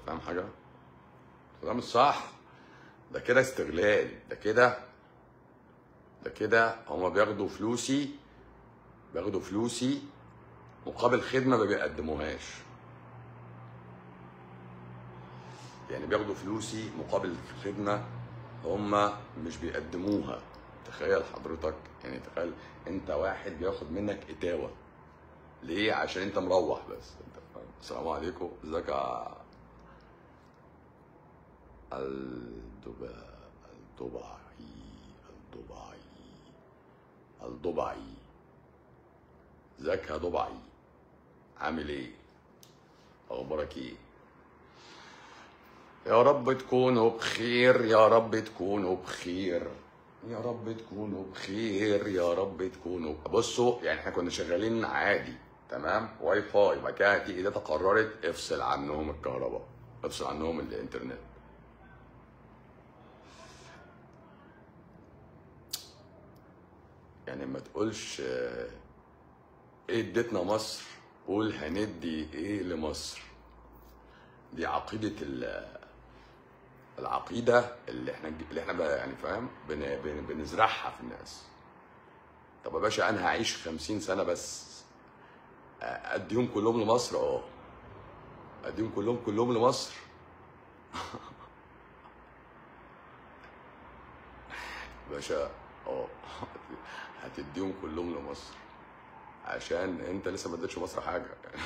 فاهم حاجه ده مش صح ده كده استغلال ده كده ده كده هما بياخدوا فلوسي بياخدوا فلوسي مقابل خدمه ما بيقدموهاش يعني بياخدوا فلوسي مقابل خدمه هما مش بيقدموها تخيل حضرتك يعني تخيل انت واحد بياخد منك اتاوه ليه عشان انت مروح بس انت فاهم السلام عليكم ازيك يا الدبا الدبعي الدبعي الدبعي ازيك يا دبعي عامل ايه اخبارك ايه يا رب تكونوا بخير يا رب تكونوا بخير يا رب تكونوا بخير يا رب تكونوا بصوا يعني احنا كنا شغالين عادي تمام واي فاي بعد كده تيجي ده قررت افصل عنهم الكهرباء افصل عنهم الانترنت يعني ما تقولش آه، ايه اديتنا مصر قول هندي ايه لمصر دي عقيدة ال- العقيدة اللي احنا اللي احنا بقى يعني فاهم بن بن بنزرعها في الناس طب يا باشا انا هعيش خمسين سنة بس اديهم كلهم لمصر اه اديهم كلهم كلهم لمصر باشا اه هتديهم كلهم لمصر عشان انت لسه ما اديتش مصر حاجه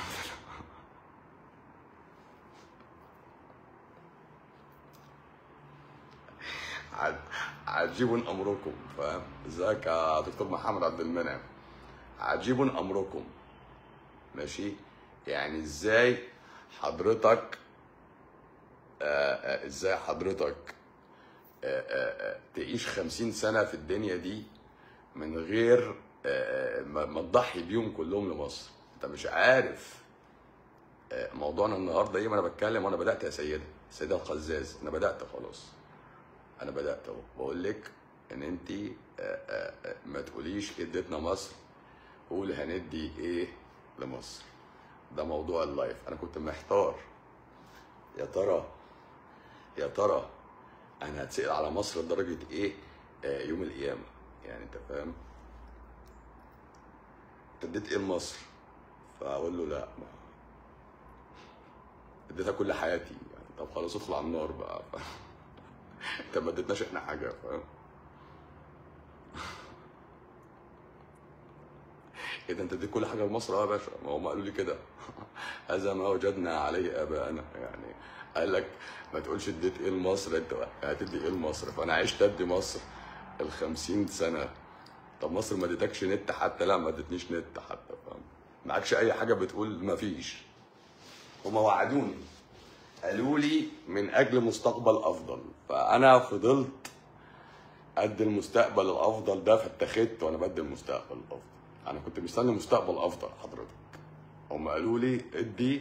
عج- عجيب امركم فاهم ازيك يا دكتور محمد عبد المنعم عجيب امركم ماشي يعني ازاي حضرتك آه، آه، ازاي حضرتك آه، آه، آه، تعيش خمسين سنة في الدنيا دي من غير آه، ما ما تضحي بيهم كلهم لمصر انت مش عارف آه، موضوعنا النهارده ايه ما انا بتكلم وانا بدات يا سيده سيده القزاز انا بدات خلاص انا بدات اهو بقول لك ان انت ما تقوليش اديتنا مصر قول هندي ايه لمصر ده موضوع اللايف انا كنت محتار يا ترى يا ترى انا هتسال على مصر لدرجه ايه آه، يوم القيامه يعني انت فاهم انت اديت ايه لمصر فاقول له لا ما اديتها كل حياتي يعني طب خلاص ادخل على النار بقى ف... انت ما اديتناش احنا حاجه فاهم ايه ده انت اديت كل حاجه لمصر اه يا باشا ما هم قالوا لي كده هذا ما وجدنا عليه اباءنا يعني قال لك ما تقولش اديت ايه لمصر انت هتدي ايه لمصر فانا عشت ادي مصر ال 50 سنه طب مصر ما اديتكش نت حتى لا ما ادتنيش نت حتى فاهم معكش اي حاجه بتقول ما فيش هما وعدوني قالوا لي من اجل مستقبل افضل فانا فضلت قد المستقبل الافضل ده فاتخذت وانا بدي المستقبل الافضل انا كنت مستني مستقبل افضل حضرتك هم قالوا لي ادي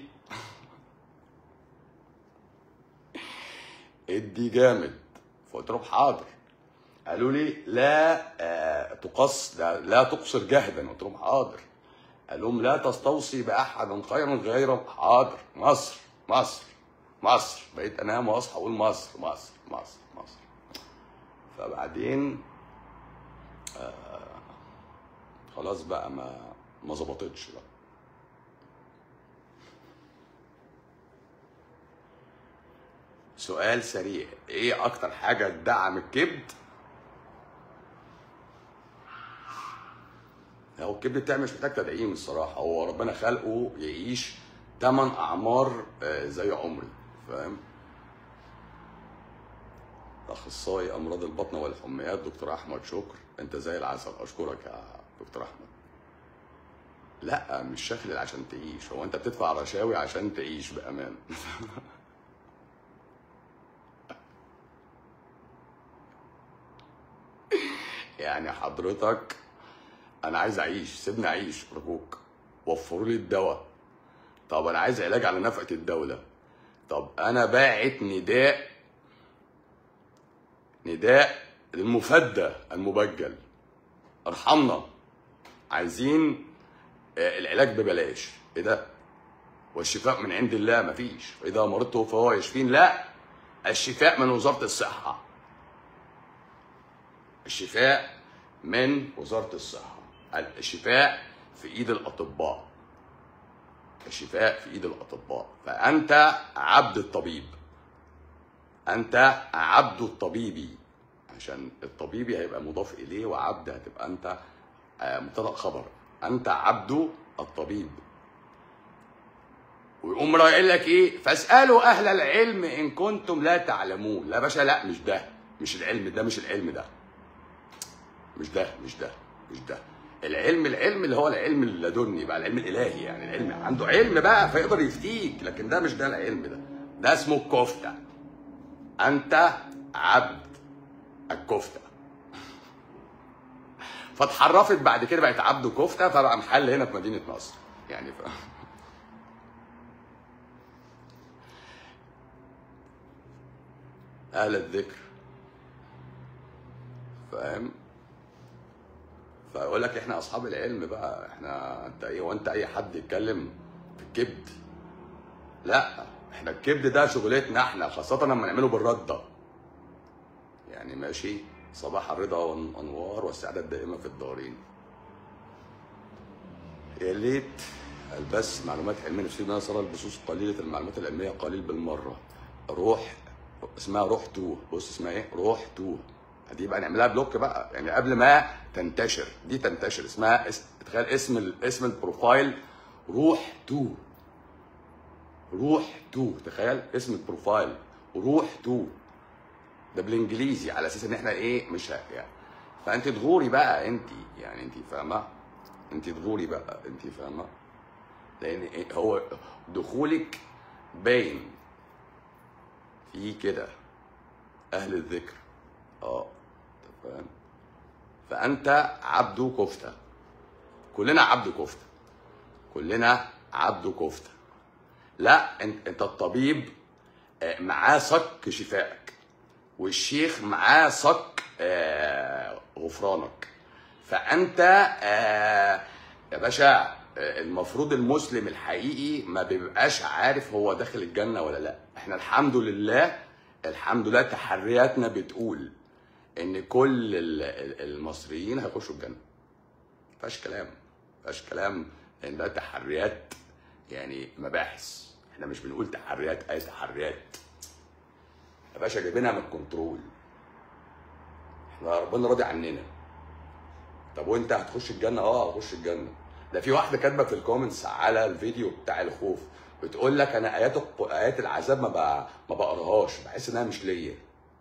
ادي جامد فقلت لهم حاضر قالوا لي لا آه تقص لا, لا تقصر جهدا قلت لهم حاضر قال لهم لا تستوصي باحد خيرا غير حاضر مصر مصر مصر بقيت انام واصحى اقول مصر مصر مصر مصر فبعدين آه خلاص بقى ما ما ظبطتش بقى سؤال سريع ايه اكتر حاجه تدعم الكبد هو الكبد بتاعي مش محتاج تدعيم الصراحه هو ربنا خلقه يعيش 8 اعمار آه، زي عمري فاهم اخصائي امراض البطن والحميات دكتور احمد شكر انت زي العسل اشكرك يا دكتور احمد لا مش شكل عشان تعيش هو انت بتدفع رشاوي عشان تعيش بامان يعني حضرتك انا عايز اعيش سيبني اعيش ارجوك وفروا لي الدواء طب انا عايز علاج على نفقه الدوله طب انا باعت نداء نداء للمفدى المبجل ارحمنا عايزين آه، العلاج ببلاش ايه ده والشفاء من عند الله مفيش واذا مرضت فهو يشفين لا الشفاء من وزاره الصحه الشفاء من وزاره الصحه الشفاء في ايد الاطباء الشفاء في ايد الاطباء فانت عبد الطبيب انت عبد الطبيبي عشان الطبيبي هيبقى مضاف اليه وعبد هتبقى انت آه، مبتدا خبر انت عبد الطبيب ويقوم رايح لك ايه فاسالوا اهل العلم ان كنتم لا تعلمون لا باشا لا مش ده مش العلم ده مش العلم ده مش ده مش ده مش ده العلم العلم اللي هو العلم اللدني بقى العلم الالهي يعني العلم عنده علم بقى فيقدر يفتيك لكن ده مش ده العلم ده ده اسمه الكفته انت عبد الكفته فاتحرفت بعد كده بقت عبد كفته فبقى محل هنا في مدينه نصر يعني ف... اهل الذكر فاهم فيقول لك احنا اصحاب العلم بقى احنا انت ايه وانت اي حد يتكلم في الكبد لا احنا الكبد ده شغلتنا احنا خاصه لما نعمله بالرده يعني ماشي صباح الرضا والانوار والسعاده الدائمه في الدارين يا ليت البس معلومات علميه نفسيه انا صار البثوث قليله المعلومات العلميه قليل بالمره روح اسمها روح توه بص اسمها ايه روح توه دي بقى نعملها بلوك بقى يعني قبل ما تنتشر دي تنتشر اسمها اس... تخيل اسم ال... اسم البروفايل روح توه روح توه تخيل اسم البروفايل روح توه ده بالانجليزي على اساس ان احنا ايه مش ه- يعني فانت تغوري بقى انت يعني انت فاهمه انت تغوري بقى انت فاهمه لان إيه هو دخولك باين في كده اهل الذكر اه انت فاهم فانت عبده كفته كلنا عبد كفته كلنا عبد كفته لا انت انت الطبيب آه، معاه صك شفائك والشيخ معاه صك آه، غفرانك فانت آه، يا باشا آه، المفروض المسلم الحقيقي ما بيبقاش عارف هو داخل الجنه ولا لا احنا الحمد لله الحمد لله تحرياتنا بتقول ان كل ال- ال- المصريين هيخشوا الجنه مفيهاش كلام مفيهاش كلام لان ده تحريات يعني مباحث احنا مش بنقول تحريات اي تحريات يا باشا جايبينها من الكنترول احنا ربنا راضي عننا طب وانت هتخش الجنه اه هخش الجنه ده في واحده كاتبه في الكومنتس على الفيديو بتاع الخوف بتقول لك انا ايات الق- ايات العذاب ما بقى ما بقراهاش بحس انها مش ليا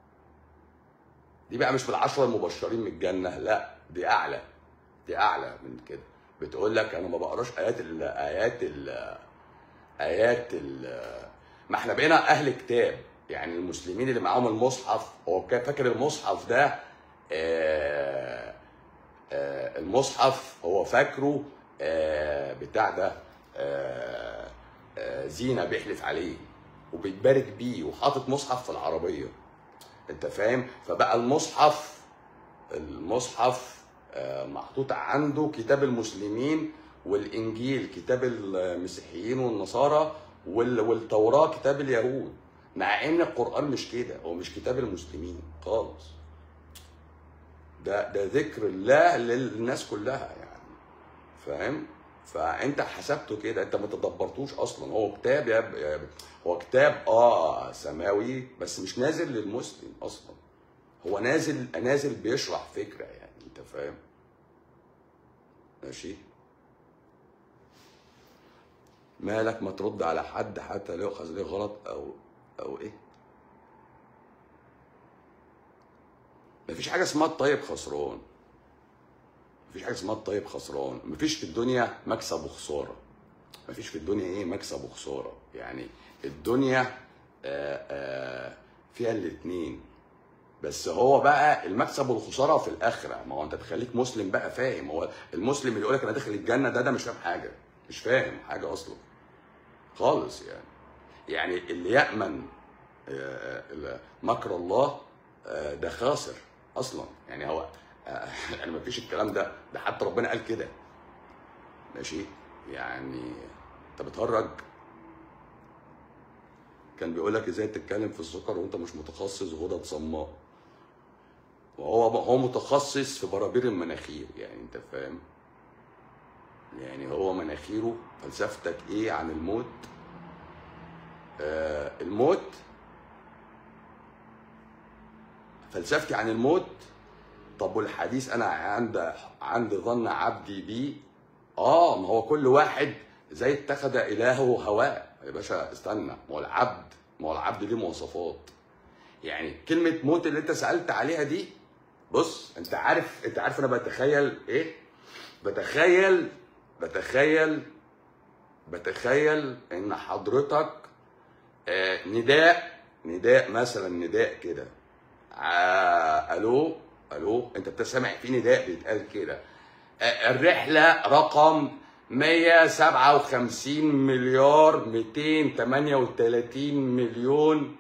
دي بقى مش في العشره المبشرين من الجنه لا دي اعلى دي اعلى من كده بتقول لك انا ما بقراش ايات ال ايات ال ايات ال ما احنا بقينا اهل كتاب يعني المسلمين اللي معاهم المصحف هو كان فاكر المصحف ده آه آه المصحف هو فاكره آه بتاع ده آه آه زينه بيحلف عليه وبيتبارك بيه وحاطط مصحف في العربيه انت فاهم فبقى المصحف المصحف آه، محطوط عنده كتاب المسلمين والانجيل كتاب المسيحيين والنصارى وال- والتوراه كتاب اليهود مع ان القران مش كده هو مش كتاب المسلمين خالص ده ده ذكر الله للناس كلها يعني فاهم فانت حسبته كده انت ما تدبرتوش اصلا هو كتاب يا ب- يا ب- هو كتاب اه سماوي بس مش نازل للمسلم اصلا هو نازل نازل بيشرح فكره يعني انت فاهم ماشي مالك ما ترد على حد حتى لا يؤخذ ليه غلط او او ايه مفيش حاجه اسمها الطيب خسران مفيش حاجه اسمها الطيب خسران مفيش في الدنيا مكسب وخساره مفيش في الدنيا ايه مكسب وخساره يعني الدنيا آه، آه، فيها الاتنين بس هو بقى المكسب والخساره في الاخره ما هو انت تخليك مسلم بقى فاهم هو المسلم اللي يقول لك انا داخل الجنه ده ده مش فاهم حاجه مش فاهم حاجه اصلا خالص يعني يعني اللي يامن آه، آه، مكر الله آه، ده خاسر اصلا يعني هو آه، يعني ما فيش الكلام ده ده حتى ربنا قال كده ماشي يعني انت بتهرج كان بيقول لك ازاي تتكلم في السكر وانت مش متخصص غدد صماء وهو هو متخصص في برابير المناخير يعني انت فاهم يعني هو مناخيره فلسفتك ايه عن الموت آه الموت فلسفتي عن الموت طب والحديث انا عند عند ظن عبدي بي اه ما هو كل واحد زي اتخذ الهه هواه يا باشا استنى ما هو العبد ما هو العبد ليه مواصفات يعني كلمه موت اللي انت سالت عليها دي بص انت عارف انت عارف انا بتخيل ايه بتخيل بتخيل بتخيل ان حضرتك آه نداء نداء مثلا نداء كده آه الو الو انت بتسمع في نداء بيتقال كده آه الرحله رقم 157 مليار 238 مليون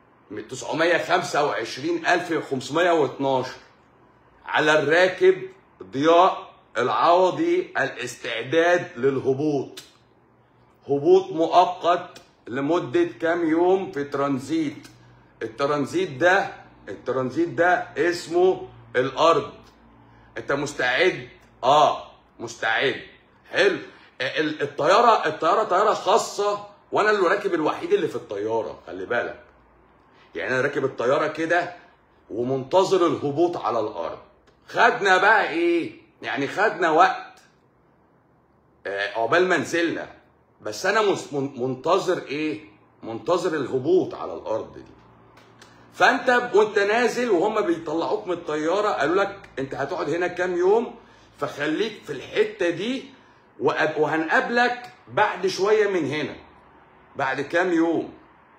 925 ألف 512 على الراكب ضياء العوضي الاستعداد للهبوط هبوط مؤقت لمدة كام يوم في ترانزيت الترانزيت ده الترانزيت ده اسمه الأرض أنت مستعد؟ آه مستعد حلو ال- الطيارة الطيارة طيارة خاصة وأنا اللي راكب الوحيد اللي في الطيارة خلي بالك يعني أنا راكب الطيارة كده ومنتظر الهبوط على الأرض خدنا بقى إيه؟ يعني خدنا وقت آه، عقبال ما نزلنا بس انا مس- من- منتظر ايه منتظر الهبوط على الارض دي فانت ب- وانت نازل وهم بيطلعوك من الطياره قالوا لك انت هتقعد هنا كام يوم فخليك في الحته دي وأب- وهنقابلك بعد شويه من هنا بعد كام يوم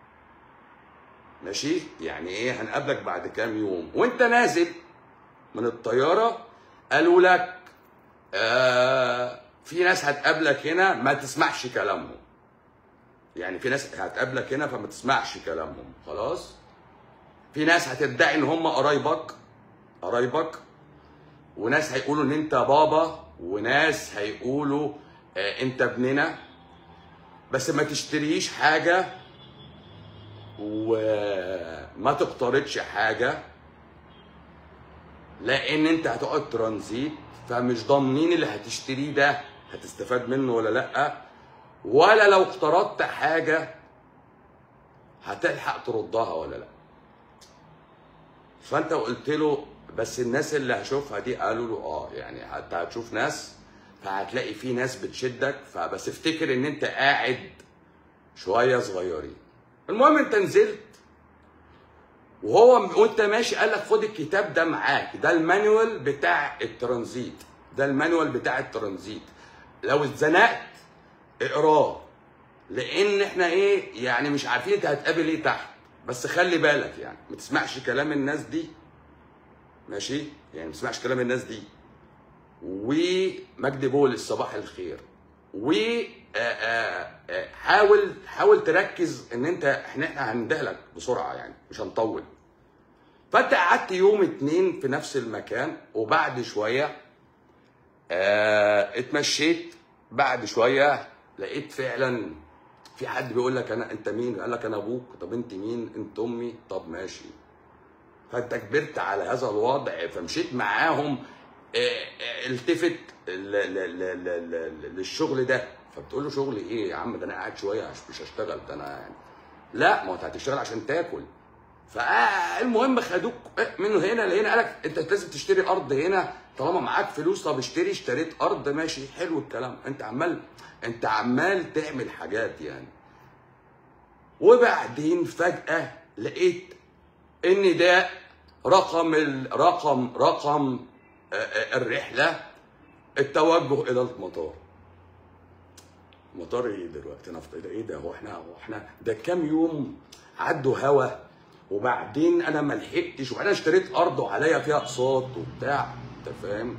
ماشي يعني ايه هنقابلك بعد كام يوم وانت نازل من الطياره قالوا لك آه في ناس هتقابلك هنا ما تسمعش كلامهم يعني في ناس هتقابلك هنا فما تسمعش كلامهم خلاص في ناس هتدعي ان هم قرايبك قرايبك وناس هيقولوا ان انت بابا وناس هيقولوا آه انت ابننا بس ما تشتريش حاجه وما تقترضش حاجه لان انت هتقعد ترانزيت فمش ضامنين اللي هتشتريه ده هتستفاد منه ولا لا ولا لو اقترضت حاجه هتلحق تردها ولا لا فانت قلت له بس الناس اللي هشوفها دي قالوا له اه يعني حتى هتشوف ناس فهتلاقي في ناس بتشدك فبس افتكر ان انت قاعد شويه صغيرين المهم انت نزلت وهو وانت ماشي قال لك خد الكتاب ده معاك ده المانيوال بتاع الترانزيت ده المانيوال بتاع الترانزيت لو اتزنقت اقراه لان احنا ايه يعني مش عارفين انت هتقابل ايه تحت بس خلي بالك يعني ما تسمعش كلام الناس دي ماشي يعني ما تسمعش كلام الناس دي ومجدي بول صباح الخير و آه، آه، آه، حاول حاول تركز ان انت احنا احنا هندهلك بسرعه يعني مش هنطول فانت قعدت يوم اتنين في نفس المكان وبعد شويه آه اتمشيت بعد شويه لقيت فعلا في حد بيقول لك انا انت مين؟ قال لك انا ابوك طب انت مين؟ انت امي طب ماشي فانت كبرت على هذا الوضع فمشيت معاهم آه، آه، التفت ل- ل- ل- ل- ل- للشغل ده فبتقول له شغل ايه يا عم ده انا قاعد شويه عش- مش هشتغل ده انا يعني لا ما هو انت هتشتغل عشان تاكل فالمهم خدوك منه هنا لهنا قالك انت لازم تشتري ارض هنا طالما معاك فلوس طب اشتري اشتريت ارض ماشي حلو الكلام انت عمال انت عمال تعمل حاجات يعني وبعدين فجأة لقيت ان ده رقم ال- رقم رقم آه، آه، الرحلة التوجه الى المطار مطار ايه دلوقتي انا في ايه ده هو احنا هو احنا ده كام يوم عدوا هوا وبعدين انا ما لحقتش وبعدين اشتريت ارض وعليا فيها اقساط وبتاع انت فاهم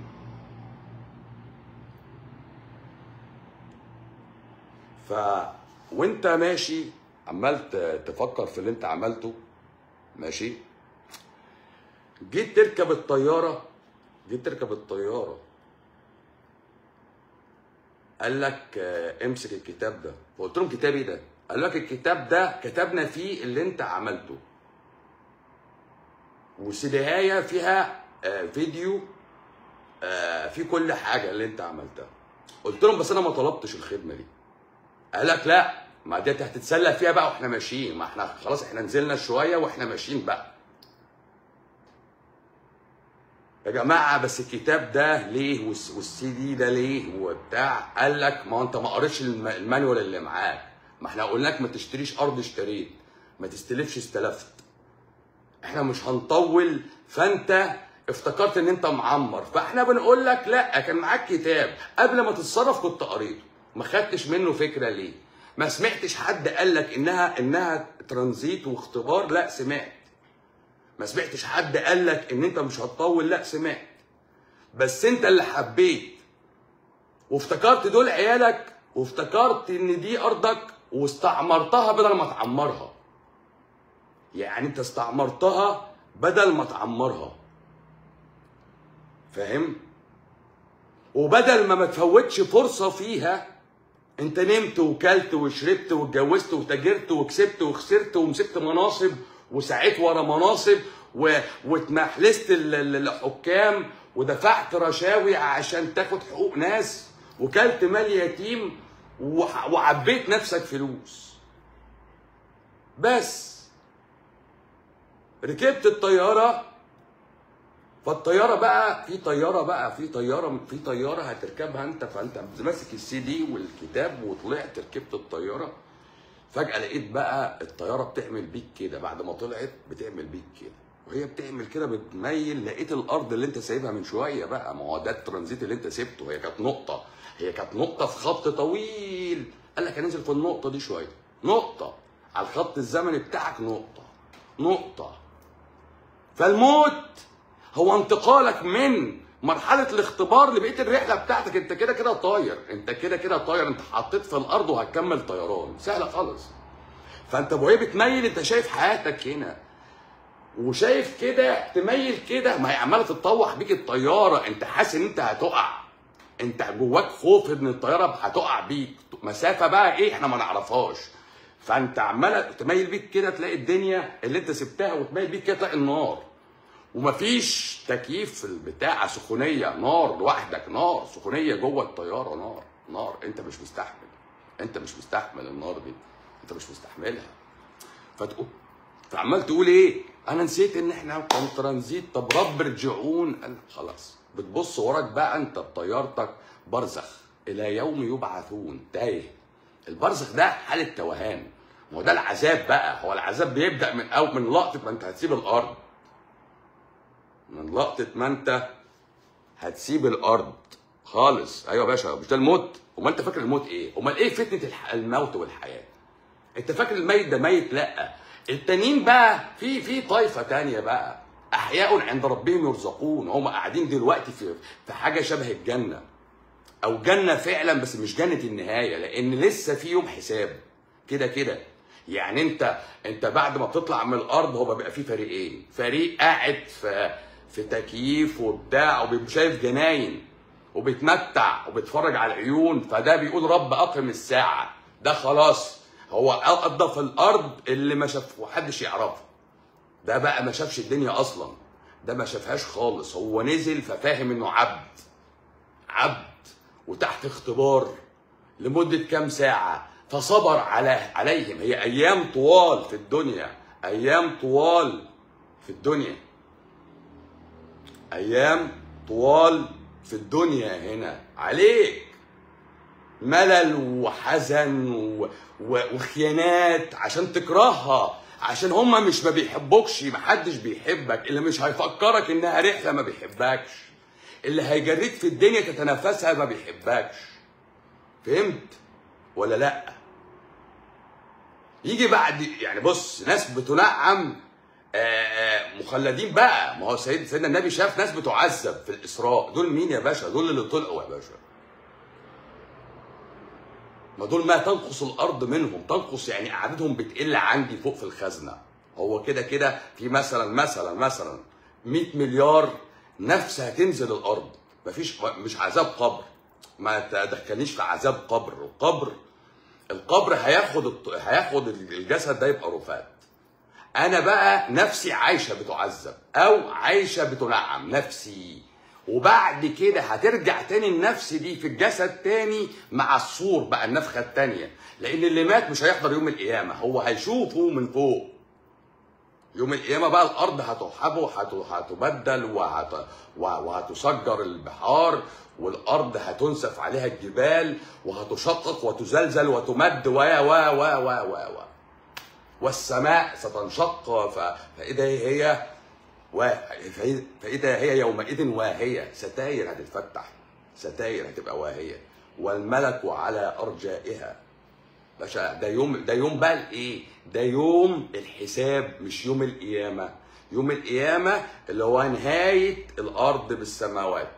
ف وانت ماشي عمال ت- تفكر في اللي انت عملته ماشي جيت تركب الطياره جيت تركب الطياره قال لك آه، امسك الكتاب ده فقلت لهم كتاب ايه ده قال لك الكتاب ده كتبنا فيه اللي انت عملته وسيديهاية فيها آه، فيديو آه، في كل حاجه اللي انت عملتها قلت لهم بس انا ما طلبتش الخدمه دي قال لك لا ما دي هتتسلى فيها بقى واحنا ماشيين ما احنا خلاص احنا نزلنا شويه واحنا ماشيين بقى يا جماعه بس الكتاب ده ليه والس- والسي دي ده ليه وبتاع قال لك ما هو انت ما قريتش الم- المانيوال اللي معاك ما احنا قلنا لك ما تشتريش ارض اشتريت ما تستلفش استلفت احنا مش هنطول فانت افتكرت ان انت معمر فاحنا بنقول لك لا كان معاك كتاب قبل ما تتصرف كنت قريته ما خدتش منه فكره ليه ما سمعتش حد قال لك انها انها ترانزيت واختبار لا سمعت ما سمعتش حد قال لك ان انت مش هتطول لا سمعت بس انت اللي حبيت وافتكرت دول عيالك وافتكرت ان دي ارضك واستعمرتها بدل ما تعمرها يعني انت استعمرتها بدل ما تعمرها فاهم وبدل ما ما تفوتش فرصه فيها انت نمت وكلت وشربت واتجوزت وتاجرت وكسبت وخسرت ومسكت مناصب وسعيت ورا مناصب و... واتمحلست ال- ال- الحكام ودفعت رشاوي عشان تاخد حقوق ناس وكلت مال يتيم وح... وعبيت نفسك فلوس بس ركبت الطياره فالطياره بقى في طياره بقى في طياره في طياره هتركبها انت فانت ماسك السي دي والكتاب وطلعت ركبت الطياره فجاه لقيت بقى الطياره بتعمل بيك كده بعد ما طلعت بتعمل بيك كده وهي بتعمل كده بتميل لقيت الارض اللي انت سايبها من شويه بقى ما هو ده الترانزيت اللي انت سبته هي كانت نقطه هي كانت نقطه في خط طويل قال لك هننزل في النقطه دي شويه نقطه على الخط الزمني بتاعك نقطه نقطه فالموت هو انتقالك من مرحلة الاختبار لبقية الرحلة بتاعتك انت كده كده طاير انت كده كده طاير انت حطيت في الارض وهتكمل طيران سهلة خالص فانت وهي بتميل انت شايف حياتك هنا وشايف كده تميل كده ما هي عماله تتطوح بيك الطياره انت حاسس ان انت هتقع انت جواك خوف ان الطياره هتقع بيك مسافه بقى ايه احنا ما نعرفهاش فانت عماله تميل بيك كده تلاقي الدنيا اللي انت سبتها وتميل بيك كده تلاقي النار ومفيش تكييف في البتاع سخونيه نار لوحدك نار سخونيه جوه الطياره نار نار انت مش مستحمل انت مش مستحمل النار دي انت مش مستحملها فتقول فعمال تقول ايه انا نسيت ان احنا كان ترانزيت طب رب ارجعون قال خلاص بتبص وراك بقى انت بطيارتك برزخ الى يوم يبعثون تايه البرزخ ده حاله توهان ما هو ده العذاب بقى هو العذاب بيبدا من او من لقطه ما انت هتسيب الارض من لقطه ما انت هتسيب الارض خالص ايوه يا باشا مش ده الموت امال انت فاكر الموت ايه امال ايه فتنه الح- الموت والحياه انت فاكر الميت ده ميت لا التانيين بقى في في طائفه تانية بقى احياء عند ربهم يرزقون هم قاعدين دلوقتي في في حاجه شبه الجنه او جنه فعلا بس مش جنه النهايه لان لسه في يوم حساب كده كده يعني انت انت بعد ما بتطلع من الارض هو بيبقى في فريقين فريق قاعد في في تكييف وبتاع وبيبقى شايف جناين وبيتمتع وبيتفرج على العيون فده بيقول رب اقم الساعه ده خلاص هو قضى في الارض اللي ما شاف محدش يعرفه ده بقى ما شافش الدنيا اصلا ده ما شافهاش خالص هو نزل ففاهم انه عبد عبد وتحت اختبار لمدة كام ساعة فصبر على عليهم هي أيام طوال في الدنيا أيام طوال في الدنيا أيام طوال في الدنيا هنا عليك ملل وحزن و... و... وخيانات عشان تكرهها عشان هما مش ما بيحبوكش محدش بيحبك اللي مش هيفكرك انها رحله ما بيحبكش اللي هيجريك في الدنيا تتنافسها ما بيحبكش فهمت ولا لا يجي بعد يعني بص ناس بتنعم آه، آه، مخلدين بقى ما هو سيد سيدنا النبي شاف ناس بتعذب في الاسراء دول مين يا باشا دول اللي طلعوا يا باشا ما دول ما تنقص الارض منهم تنقص يعني اعدادهم بتقل عندي فوق في الخزنه هو كده كده في مثلا مثلا مثلا 100 مليار نفس هتنزل الارض مفيش مش عذاب قبر ما تدخلنيش في عذاب قبر القبر القبر هياخد الط- هياخد الجسد ده يبقى رفات انا بقى نفسي عايشه بتعذب او عايشه بتنعم نفسي وبعد كده هترجع تاني النفس دي في الجسد تاني مع الصور بقى النفخه التانيه لان اللي مات مش هيحضر يوم القيامه هو هيشوفه من فوق يوم القيامه بقى الارض هتحب وهتبدل وهت... وهتسجر البحار والارض هتنسف عليها الجبال وهتشقق وتزلزل وتمد و و و و و و والسماء ستنشق ف... فاذا هي و... فإذا- فاذا هي يومئذ واهيه ستاير هتتفتح ستاير هتبقى واهيه والملك على ارجائها باشا ده يوم ده يوم بقى الايه؟ ده يوم الحساب مش يوم القيامه يوم القيامه اللي هو نهايه الارض بالسماوات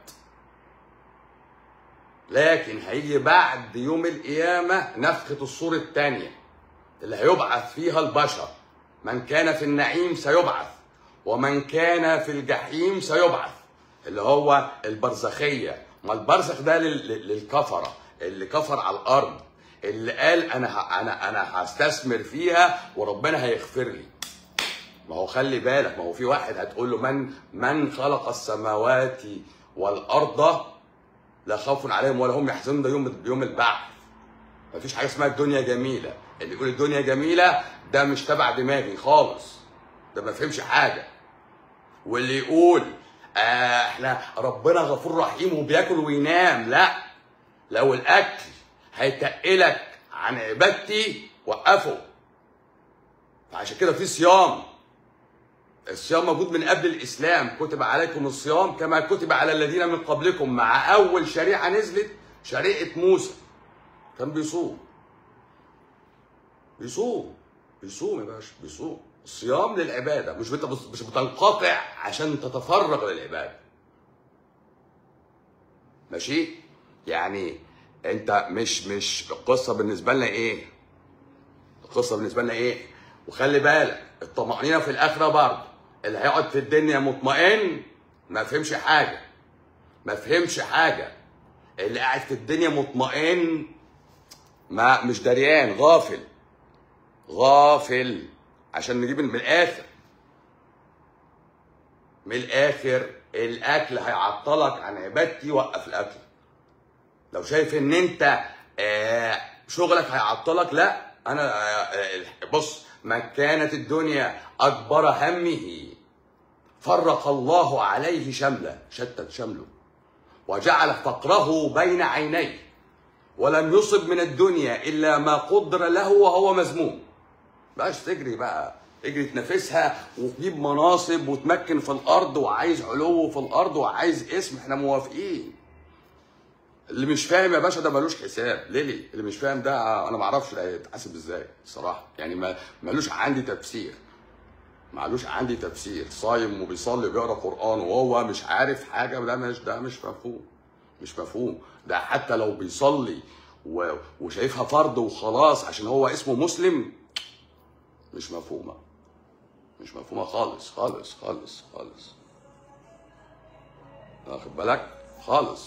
لكن هيجي بعد يوم القيامه نفخه الصور الثانيه اللي هيبعث فيها البشر من كان في النعيم سيبعث ومن كان في الجحيم سيبعث اللي هو البرزخيه ما البرزخ ده لل- لل- للكفره اللي كفر على الارض اللي قال انا ه- انا انا هستثمر فيها وربنا هيغفر لي ما هو خلي بالك ما هو في واحد هتقول له من من خلق السماوات والارض لا خوف عليهم ولا هم يحزنون ده يوم يوم البعث مفيش حاجه اسمها الدنيا جميله اللي يقول الدنيا جميله ده مش تبع دماغي خالص ده ما فهمش حاجه واللي يقول آه احنا ربنا غفور رحيم وبياكل وينام لا لو الاكل هيتقلك عن عبادتي وقفه فعشان كده في صيام الصيام موجود من قبل الاسلام كتب عليكم الصيام كما كتب على الذين من قبلكم مع اول شريعه نزلت شريعه موسى كان بيصوم بيصوم بيصوم يا باشا بيصوم الصيام للعباده مش بت... مش بتنقطع عشان تتفرغ للعباده ماشي يعني انت مش مش القصه بالنسبه لنا ايه القصه بالنسبه لنا ايه وخلي بالك الطمانينه في الاخره برضه اللي هيقعد في الدنيا مطمئن ما فهمش حاجه ما فهمش حاجه اللي قاعد في الدنيا مطمئن ما مش دريان غافل غافل عشان نجيب من الاخر من الاخر الاكل هيعطلك عن عبادتي وقف الاكل لو شايف ان انت آه، شغلك هيعطلك لا انا آه، آه، بص من كانت الدنيا اكبر همه فرق الله عليه شمله شتت شمله وجعل فقره بين عينيه ولم يصب من الدنيا الا ما قدر له وهو مذموم بقاش تجري بقى اجري تنافسها وتجيب مناصب وتمكن في الارض وعايز علو في الارض وعايز اسم احنا موافقين اللي مش فاهم يا باشا ده ملوش حساب ليلي اللي مش فاهم ده انا ما اعرفش ده هيتحاسب ازاي الصراحه يعني ما ملوش عندي تفسير معلوش عندي تفسير صايم وبيصلي وبيقرا قران وهو مش عارف حاجه ده مش ده مش مفهوم مش مفهوم ده حتى لو بيصلي و... وشايفها فرض وخلاص عشان هو اسمه مسلم مش مفهومه مش مفهومه خالص خالص خالص خالص واخد بالك خالص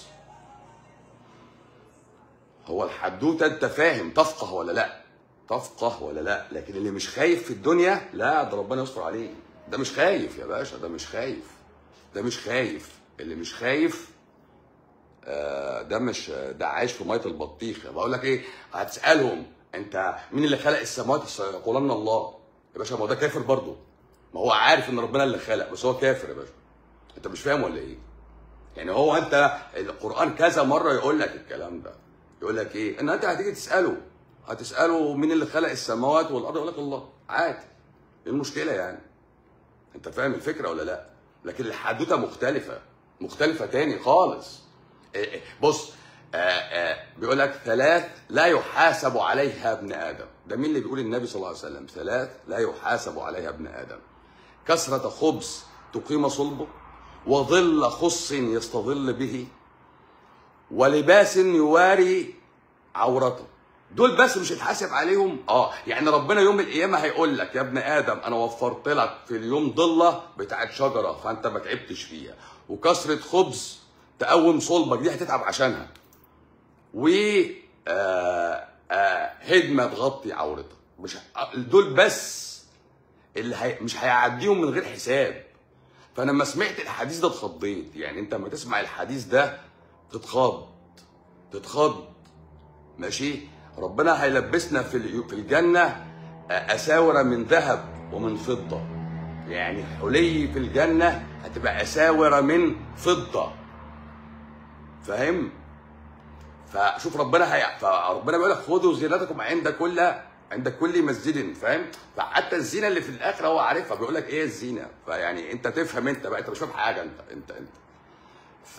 هو الحدوته انت فاهم تفقه ولا لا تفقه ولا لا لكن اللي مش خايف في الدنيا لا ده ربنا يستر عليه ده مش خايف يا باشا ده مش خايف ده مش خايف اللي مش خايف آه، ده مش ده عايش في ميه البطيخ بقول لك ايه هتسالهم انت مين اللي خلق السماوات يقولن الله يا باشا ما هو ده كافر برضه ما هو عارف ان ربنا اللي خلق بس هو كافر يا باشا انت مش فاهم ولا ايه يعني هو انت القران كذا مره يقول لك الكلام ده يقول لك ايه ان انت هتيجي تساله هتساله مين اللي خلق السماوات والارض يقول لك الله عادي ايه المشكله يعني انت فاهم الفكره ولا لا لكن الحدوته مختلفه مختلفه تاني خالص إيه إيه، بص آه آه بيقول لك ثلاث لا يحاسب عليها ابن ادم ده مين اللي بيقول النبي صلى الله عليه وسلم ثلاث لا يحاسب عليها ابن ادم كثرة خبز تقيم صلبه وظل خص يستظل به ولباس يواري عورته دول بس مش هيتحاسب عليهم اه يعني ربنا يوم القيامه هيقول لك يا ابن ادم انا وفرت لك في اليوم ضله بتاعت شجره فانت ما تعبتش فيها وكسره خبز تقوم صلبك دي هتتعب عشانها و آه آه هدمه تغطي عورتك مش ه- دول بس اللي هي... مش هيعديهم من غير حساب فانا لما سمعت الحديث ده اتخضيت يعني انت لما تسمع الحديث ده تتخض تتخض ماشي ربنا هيلبسنا في ال- في الجنه اساور من ذهب ومن فضه يعني حلي في الجنه هتبقى اساور من فضه فاهم فشوف ربنا هي فربنا بيقول لك خذوا زينتكم عند كل عند كل مسجد فاهم فحتى الزينه اللي في الاخره هو عارفها بيقول لك ايه الزينه فيعني انت تفهم انت بقى انت مش فاهم حاجه انت انت انت ف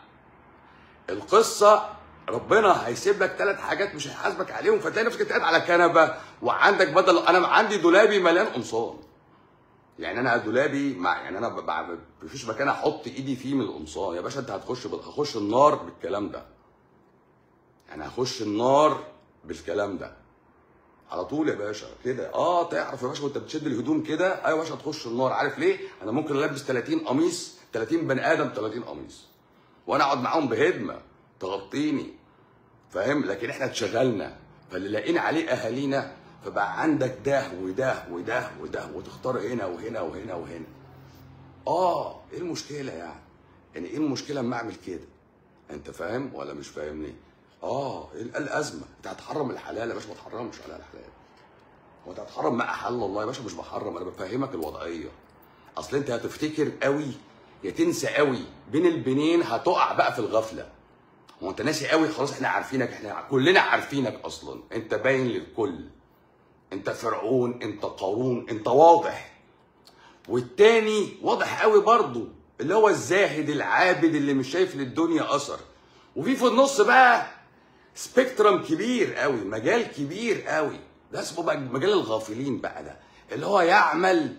القصه ربنا هيسيب لك ثلاث حاجات مش هيحاسبك عليهم فتلاقي نفسك انت قاعد على كنبه وعندك بدل انا عندي دولابي مليان قمصان يعني انا دولابي مع يعني انا ب- ب- مفيش مكان احط ايدي فيه من القمصان يا باشا انت هتخش بال- هخش النار بالكلام ده يعني هخش النار بالكلام ده على طول يا باشا كده اه تعرف يا باشا وانت بتشد الهدوم كده ايوه يا باشا هتخش النار عارف ليه انا ممكن البس 30 قميص 30 بني ادم 30 قميص وانا اقعد معاهم بهدمه تغطيني فاهم لكن احنا اتشغلنا فاللي لاقينا عليه اهالينا فبقى عندك ده وده وده وده وتختار هنا وهنا وهنا وهنا اه ايه المشكله يعني يعني ايه المشكله اما اعمل كده انت فاهم ولا مش فاهمني اه ايه ال- الازمه انت هتحرم الحلال يا باشا ما تحرمش على الحلال هو انت هتحرم ما احل الله يا باشا مش بحرم انا بفهمك الوضعيه اصل انت هتفتكر قوي يا تنسى قوي بين البنين هتقع بقى في الغفله هو انت ناسي قوي خلاص احنا عارفينك احنا كلنا عارفينك اصلا انت باين للكل انت فرعون انت قارون انت واضح والتاني واضح قوي برضه اللي هو الزاهد العابد اللي مش شايف للدنيا اثر وفي في النص بقى سبيكترم كبير قوي مجال كبير قوي ده اسمه بقى مجال الغافلين بقى ده اللي هو يعمل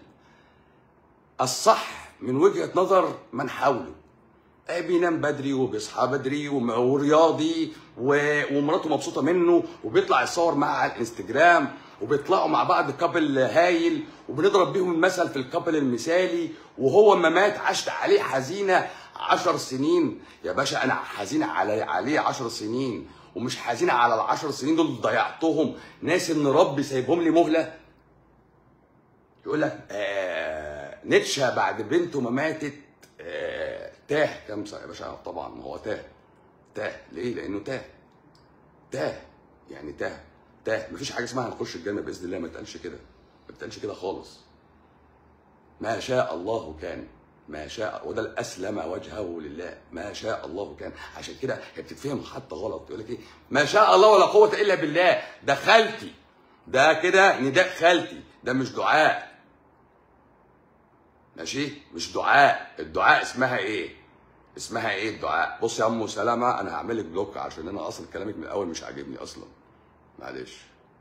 الصح من وجهة نظر من حوله آه بينام بدري وبيصحى بدري وم- ورياضي و- ومراته مبسوطه منه وبيطلع يتصور معاه على الانستجرام وبيطلعوا مع بعض كابل هايل وبنضرب بيهم المثل في الكابل المثالي وهو ما مات عشت عليه حزينه عشر سنين يا باشا انا حزينه على عليه عشر سنين ومش حزينه على العشر سنين دول ضيعتهم ناس ان ربي سايبهم لي مهله يقول لك آه نيتشه بعد بنته ما ماتت آه تاه كام سنه يا باشا طبعا ما هو تاه تاه ليه؟ لانه تاه تاه يعني تاه تاه مفيش حاجه اسمها هنخش الجنه باذن الله ما تقالش كده ما تقالش كده خالص ما شاء الله كان ما شاء وده الاسلم وجهه لله ما شاء الله كان عشان كده هي بتتفهم حتى غلط يقول لك ايه ما شاء الله ولا قوه الا بالله ده خالتي ده كده نداء خالتي ده مش دعاء ماشي مش دعاء الدعاء اسمها ايه اسمها ايه الدعاء بص يا ام سلامه انا هعمل لك بلوك عشان انا اصلا كلامك من الاول مش عاجبني اصلا معلش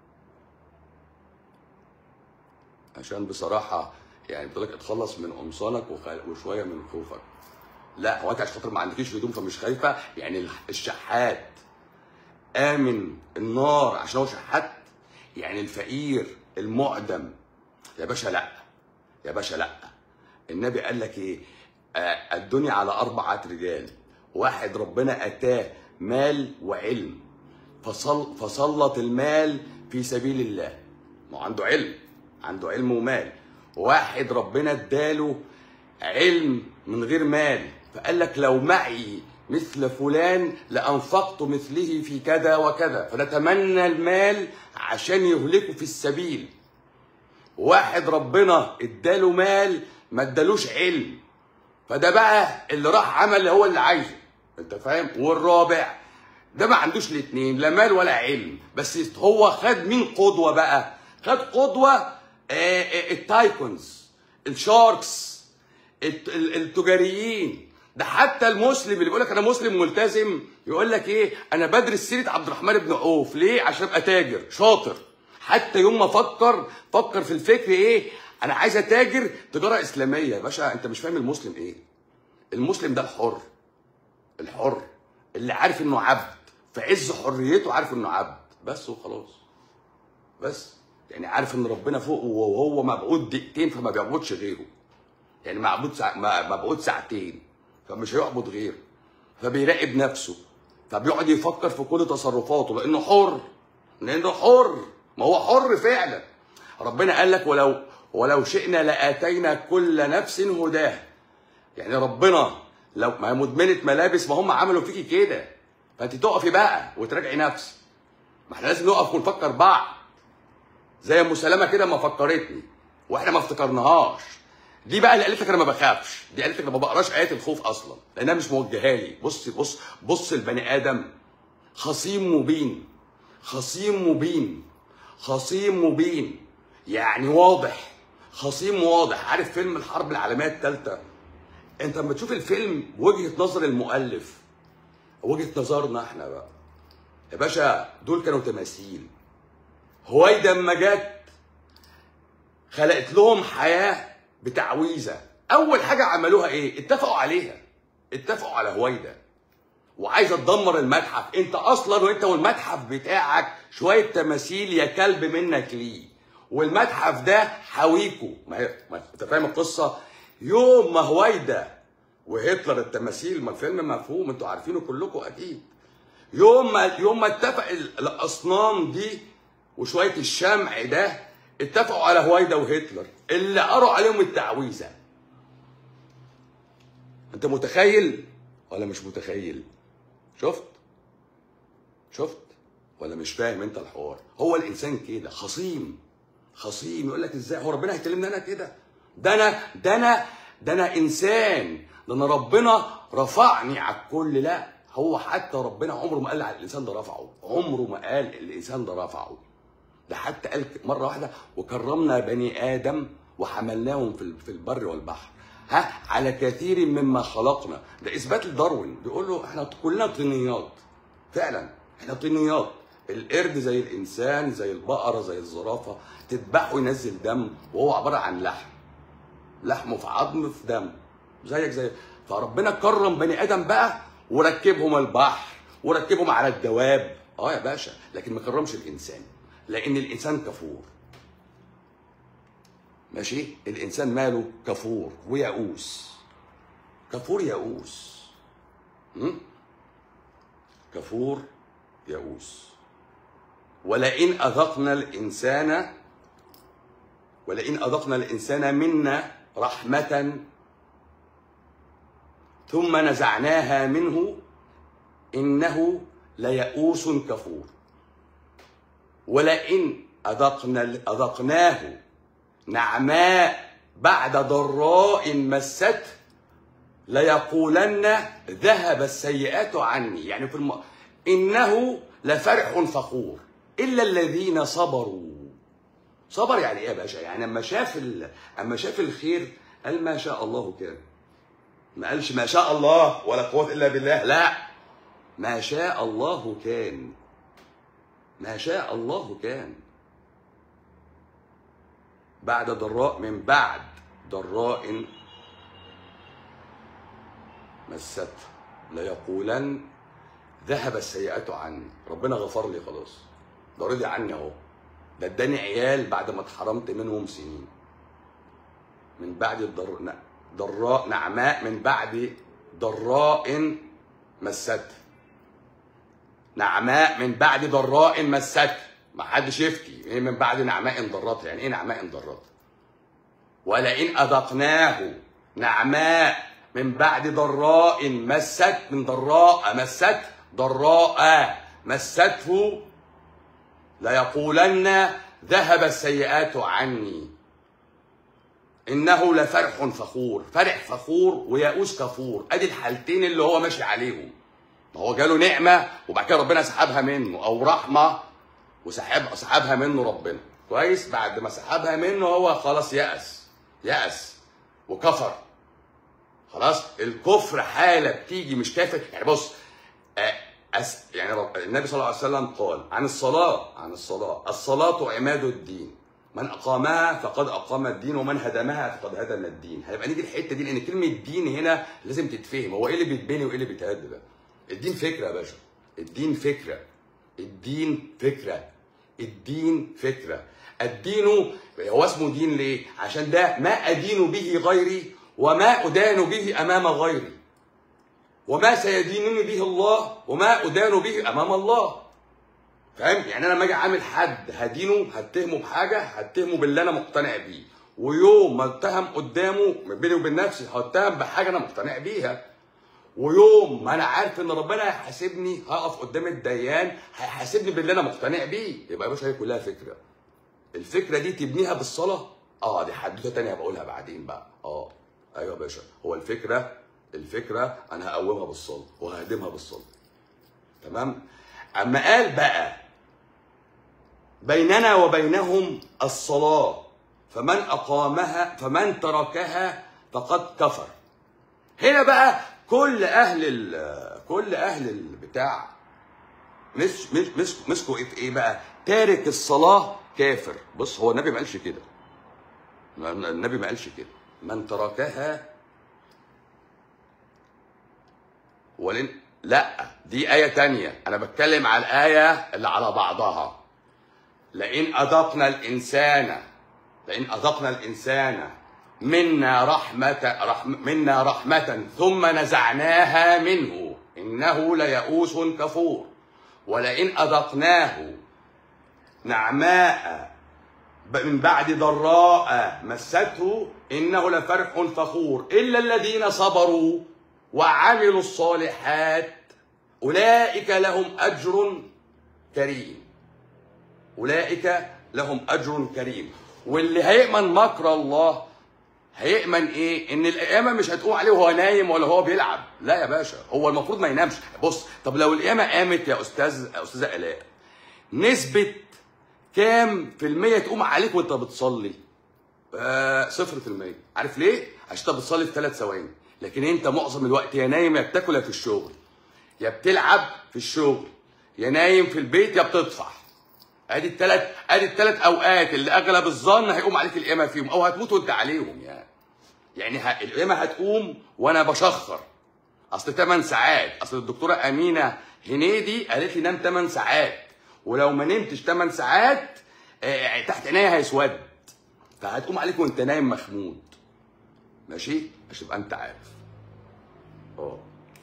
عشان بصراحه يعني بتقول لك اتخلص من قمصانك وخ- وشويه من خوفك لا هو انت عشان خاطر ما عندكيش هدوم فمش خايفه يعني الح- الشحات امن النار عشان هو شحات يعني الفقير المعدم يا باشا لا يا باشا لا النبي قال لك ايه آه الدنيا على اربعه رجال واحد ربنا اتاه مال وعلم فصل فسلط المال في سبيل الله ما هو عنده علم عنده علم ومال واحد ربنا اداله علم من غير مال فقال لك لو معي مثل فلان لانفقت مثله في كذا وكذا فنتمنى المال عشان يهلكه في السبيل واحد ربنا اداله مال ما ادالوش علم فده بقى اللي راح عمل هو اللي عايزه انت فاهم والرابع ده ما عندوش الاثنين لا مال ولا علم بس هو خد مين قدوه بقى خد قدوه آه، آه، التايكونز الشاركس الت- ال- التجاريين ده حتى المسلم اللي بيقول لك انا مسلم ملتزم يقول لك ايه انا بدرس سيره عبد الرحمن بن عوف ليه عشان ابقى تاجر شاطر حتى يوم ما فكر فكر في الفكر ايه انا عايز اتاجر تجاره اسلاميه يا باشا انت مش فاهم المسلم ايه المسلم ده الحر الحر اللي عارف انه عبد في عز حريته عارف انه عبد بس وخلاص بس يعني عارف ان ربنا فوقه وهو مبعود دقيقتين فما بيعبدش غيره يعني معبود ساع... ما- مبعود ساعتين فمش هيعبد غيره فبيراقب نفسه فبيقعد يفكر في كل تصرفاته لانه حر لانه حر ما هو حر فعلا ربنا قال لك ولو ولو شئنا لاتينا كل نفس هداها يعني ربنا لو ما هي مدمنه ملابس ما هم عملوا فيكي كده فانت تقفي بقى وتراجعي نفسك ما احنا لازم نقف ونفكر بعض زي ام سلامه كده ما فكرتني واحنا ما افتكرناهاش دي بقى اللي قالت لك انا ما بخافش دي قالت لك انا ما بقراش ايات الخوف اصلا لانها مش موجهه لي بص بص بص البني ادم خصيم مبين خصيم مبين خصيم مبين يعني واضح خصيم واضح عارف فيلم الحرب العالميه الثالثه انت لما تشوف الفيلم وجهه نظر المؤلف وجهه نظرنا احنا بقى يا باشا دول كانوا تماثيل هويدا اما جت خلقت لهم حياه بتعويذه اول حاجه عملوها ايه اتفقوا عليها اتفقوا على هويدا وعايزه تدمر المتحف انت اصلا وانت والمتحف بتاعك شويه تماثيل يا كلب منك ليه والمتحف ده حويكو ما هي ما انت فاهم القصه يوم ما هويدا وهتلر التماثيل ما الفيلم مفهوم انتوا عارفينه كلكم اكيد يوم ما يوم ما اتفق ال- الاصنام دي وشويه الشمع ده اتفقوا على هويدا وهتلر اللي قروا عليهم التعويذه انت متخيل ولا مش متخيل شفت شفت ولا مش فاهم انت الحوار هو الانسان كده خصيم خصيم يقول لك ازاي هو ربنا هيكلمني انا كده ده انا ده انا ده انا انسان ده انا ربنا رفعني على الكل لا هو حتى ربنا عمره ما قال على الانسان ده رفعه عمره ما قال الانسان ده رفعه ده حتى قال مره واحده وكرمنا بني ادم وحملناهم في في البر والبحر ها على كثير مما خلقنا ده اثبات لداروين بيقول له احنا كلنا طينيات فعلا احنا طينيات القرد زي الانسان زي البقره زي الزرافه تذبحه ينزل دم وهو عباره عن لحم لحمه في عظم في دم زيك زي فربنا كرم بني ادم بقى وركبهم البحر وركبهم على الدواب اه يا باشا لكن ما كرمش الانسان لان الانسان كفور ماشي الانسان ماله كفور ويئوس كفور يئوس م? كفور يئوس ولئن اذقنا الانسان ولئن اذقنا الانسان منا رحمه ثم نزعناها منه انه ليئوس كفور ولئن أذقنا أذقناه نعماء بعد ضراء مسته ليقولن ذهب السيئات عني يعني في الم... إنه لفرح فخور إلا الذين صبروا صبر يعني إيه يا باشا يعني أما شاف ال... أما شاف الخير قال ما شاء الله كان ما قالش ما شاء الله ولا قوة إلا بالله لا ما شاء الله كان ما شاء الله كان بعد ضراء من بعد ضراء مسته ليقولن ذهب السيئات عني ربنا غفر لي خلاص ده رضي عني اهو ده اداني عيال بعد ما اتحرمت منهم سنين من بعد الضر... ضراء نعماء من بعد ضراء مسته نعماء من بعد ضراء مسته ما حدش يفتي ايه من بعد نعماء ضرات يعني ايه نعماء ضرات ولئن اذقناه نعماء من بعد ضراء مست من ضراء مست ضراء مسته ليقولن ذهب السيئات عني انه لفرح فخور فرح فخور ويئوس كفور ادي الحالتين اللي هو ماشي عليهم ما هو جاله نعمه وبعد كده ربنا سحبها منه او رحمه وسحب سحبها منه ربنا كويس بعد ما سحبها منه هو خلاص يأس يأس وكفر خلاص الكفر حاله بتيجي مش كافر يعني بص آه، أس يعني رب- النبي صلى الله عليه وسلم قال عن الصلاه عن الصلاه الصلاه عماد الدين من اقامها فقد اقام الدين ومن هدمها فقد هدم الدين هيبقى نيجي الحته دي لان كلمه دين هنا لازم تتفهم هو ايه اللي بيتبني وايه اللي بيتهد ده الدين فكره يا باشا الدين فكره الدين فكره الدين فكره الدين هو اسمه دين ليه عشان ده ما ادين به غيري وما ادان به امام غيري وما سيدينني به الله وما ادان به امام الله فاهم يعني انا لما اجي عامل حد هدينه هتهمه بحاجه هتهمه باللي انا مقتنع بيه ويوم ما اتهم قدامه بيني وبين نفسي هتهم بحاجه انا مقتنع بيها ويوم ما انا عارف ان ربنا هيحاسبني هقف قدام الديان هيحاسبني باللي انا مقتنع بيه يبقى يا باشا هي كلها فكره الفكره دي تبنيها بالصلاه اه دي حدوته تانية بقولها بعدين بقى اه ايوه يا باشا هو الفكره الفكره انا هقومها بالصلاه وههدمها بالصلاه تمام اما قال بقى بيننا وبينهم الصلاه فمن اقامها فمن تركها فقد كفر هنا بقى كل اهل ال كل اهل البتاع مش مش مش مسكوا ايه في ايه بقى تارك الصلاه كافر بص هو النبي ما قالش كده النبي ما قالش كده من تركها ولن لا دي آية تانية أنا بتكلم على الآية اللي على بعضها لئن أذقنا الإنسان لئن أذقنا الإنسان منا رحمة رحم منا رحمة ثم نزعناها منه إنه ليئوس كفور ولئن أذقناه نعماء من بعد ضراء مسته إنه لفرح فخور إلا الذين صبروا وعملوا الصالحات أولئك لهم أجر كريم أولئك لهم أجر كريم واللي هيأمن مكر الله هيأمن إيه؟ إن القيامة مش هتقوم عليه وهو نايم ولا هو بيلعب، لا يا باشا هو المفروض ما ينامش، بص طب لو القيامة قامت يا أستاذ يا أستاذة آلاء نسبة كام في المية تقوم عليك وأنت بتصلي؟ آه صفر في المية، عارف ليه؟ عشان أنت بتصلي في ثلاث ثواني، لكن أنت معظم الوقت يا نايم يا بتاكل يا في الشغل. يا بتلعب في الشغل يا نايم في البيت يا بتطفح ادي الثلاث ادي الثلاث اوقات اللي اغلب الظن هيقوم عليك القيامه فيهم او هتموت وانت عليهم يعني يعني ه... القيامه هتقوم وانا بشخر اصل 8 ساعات اصل الدكتوره امينه هنيدي قالت لي نام 8 ساعات ولو ما نمتش 8 ساعات آه تحت عينيا هيسود فهتقوم عليك وانت نايم مخمود ماشي عشان تبقى انت عارف اه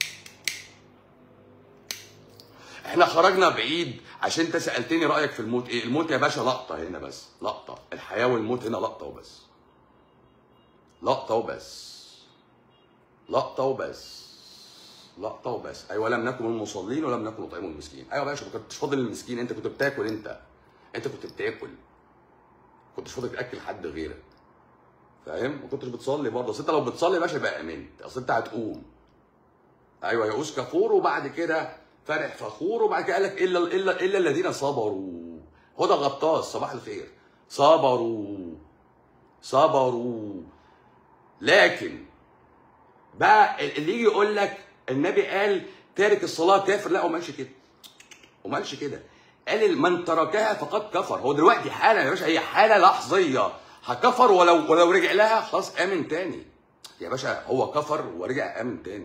احنا خرجنا بعيد عشان انت سالتني رايك في الموت ايه الموت يا باشا لقطه هنا بس لقطه الحياه والموت هنا لقطه وبس لقطه وبس لقطه وبس لقطه وبس ايوه لم نكن من المصلين ولم نكن نطعم المسكين ايوه يا باشا ما كنتش فاضل للمسكين انت كنت بتاكل انت انت كنت بتاكل كنتش فاضل تاكل حد غيرك فاهم ما كنتش بتصلي برضه اصل انت لو بتصلي يا باشا يبقى امنت اصل انت هتقوم ايوه يئوس كفور وبعد كده فرح فخور وبعد كده قال لك الا الا الا الذين صبروا هدى غطاس صباح الخير صبروا صبروا لكن بقى اللي يجي يقول لك النبي قال تارك الصلاه كافر لا هو ما قالش كده وما قالش كده قال من تركها فقد كفر هو دلوقتي حالا يا باشا هي حاله لحظيه هكفر ولو ولو رجع لها خلاص امن تاني يا باشا هو كفر ورجع امن تاني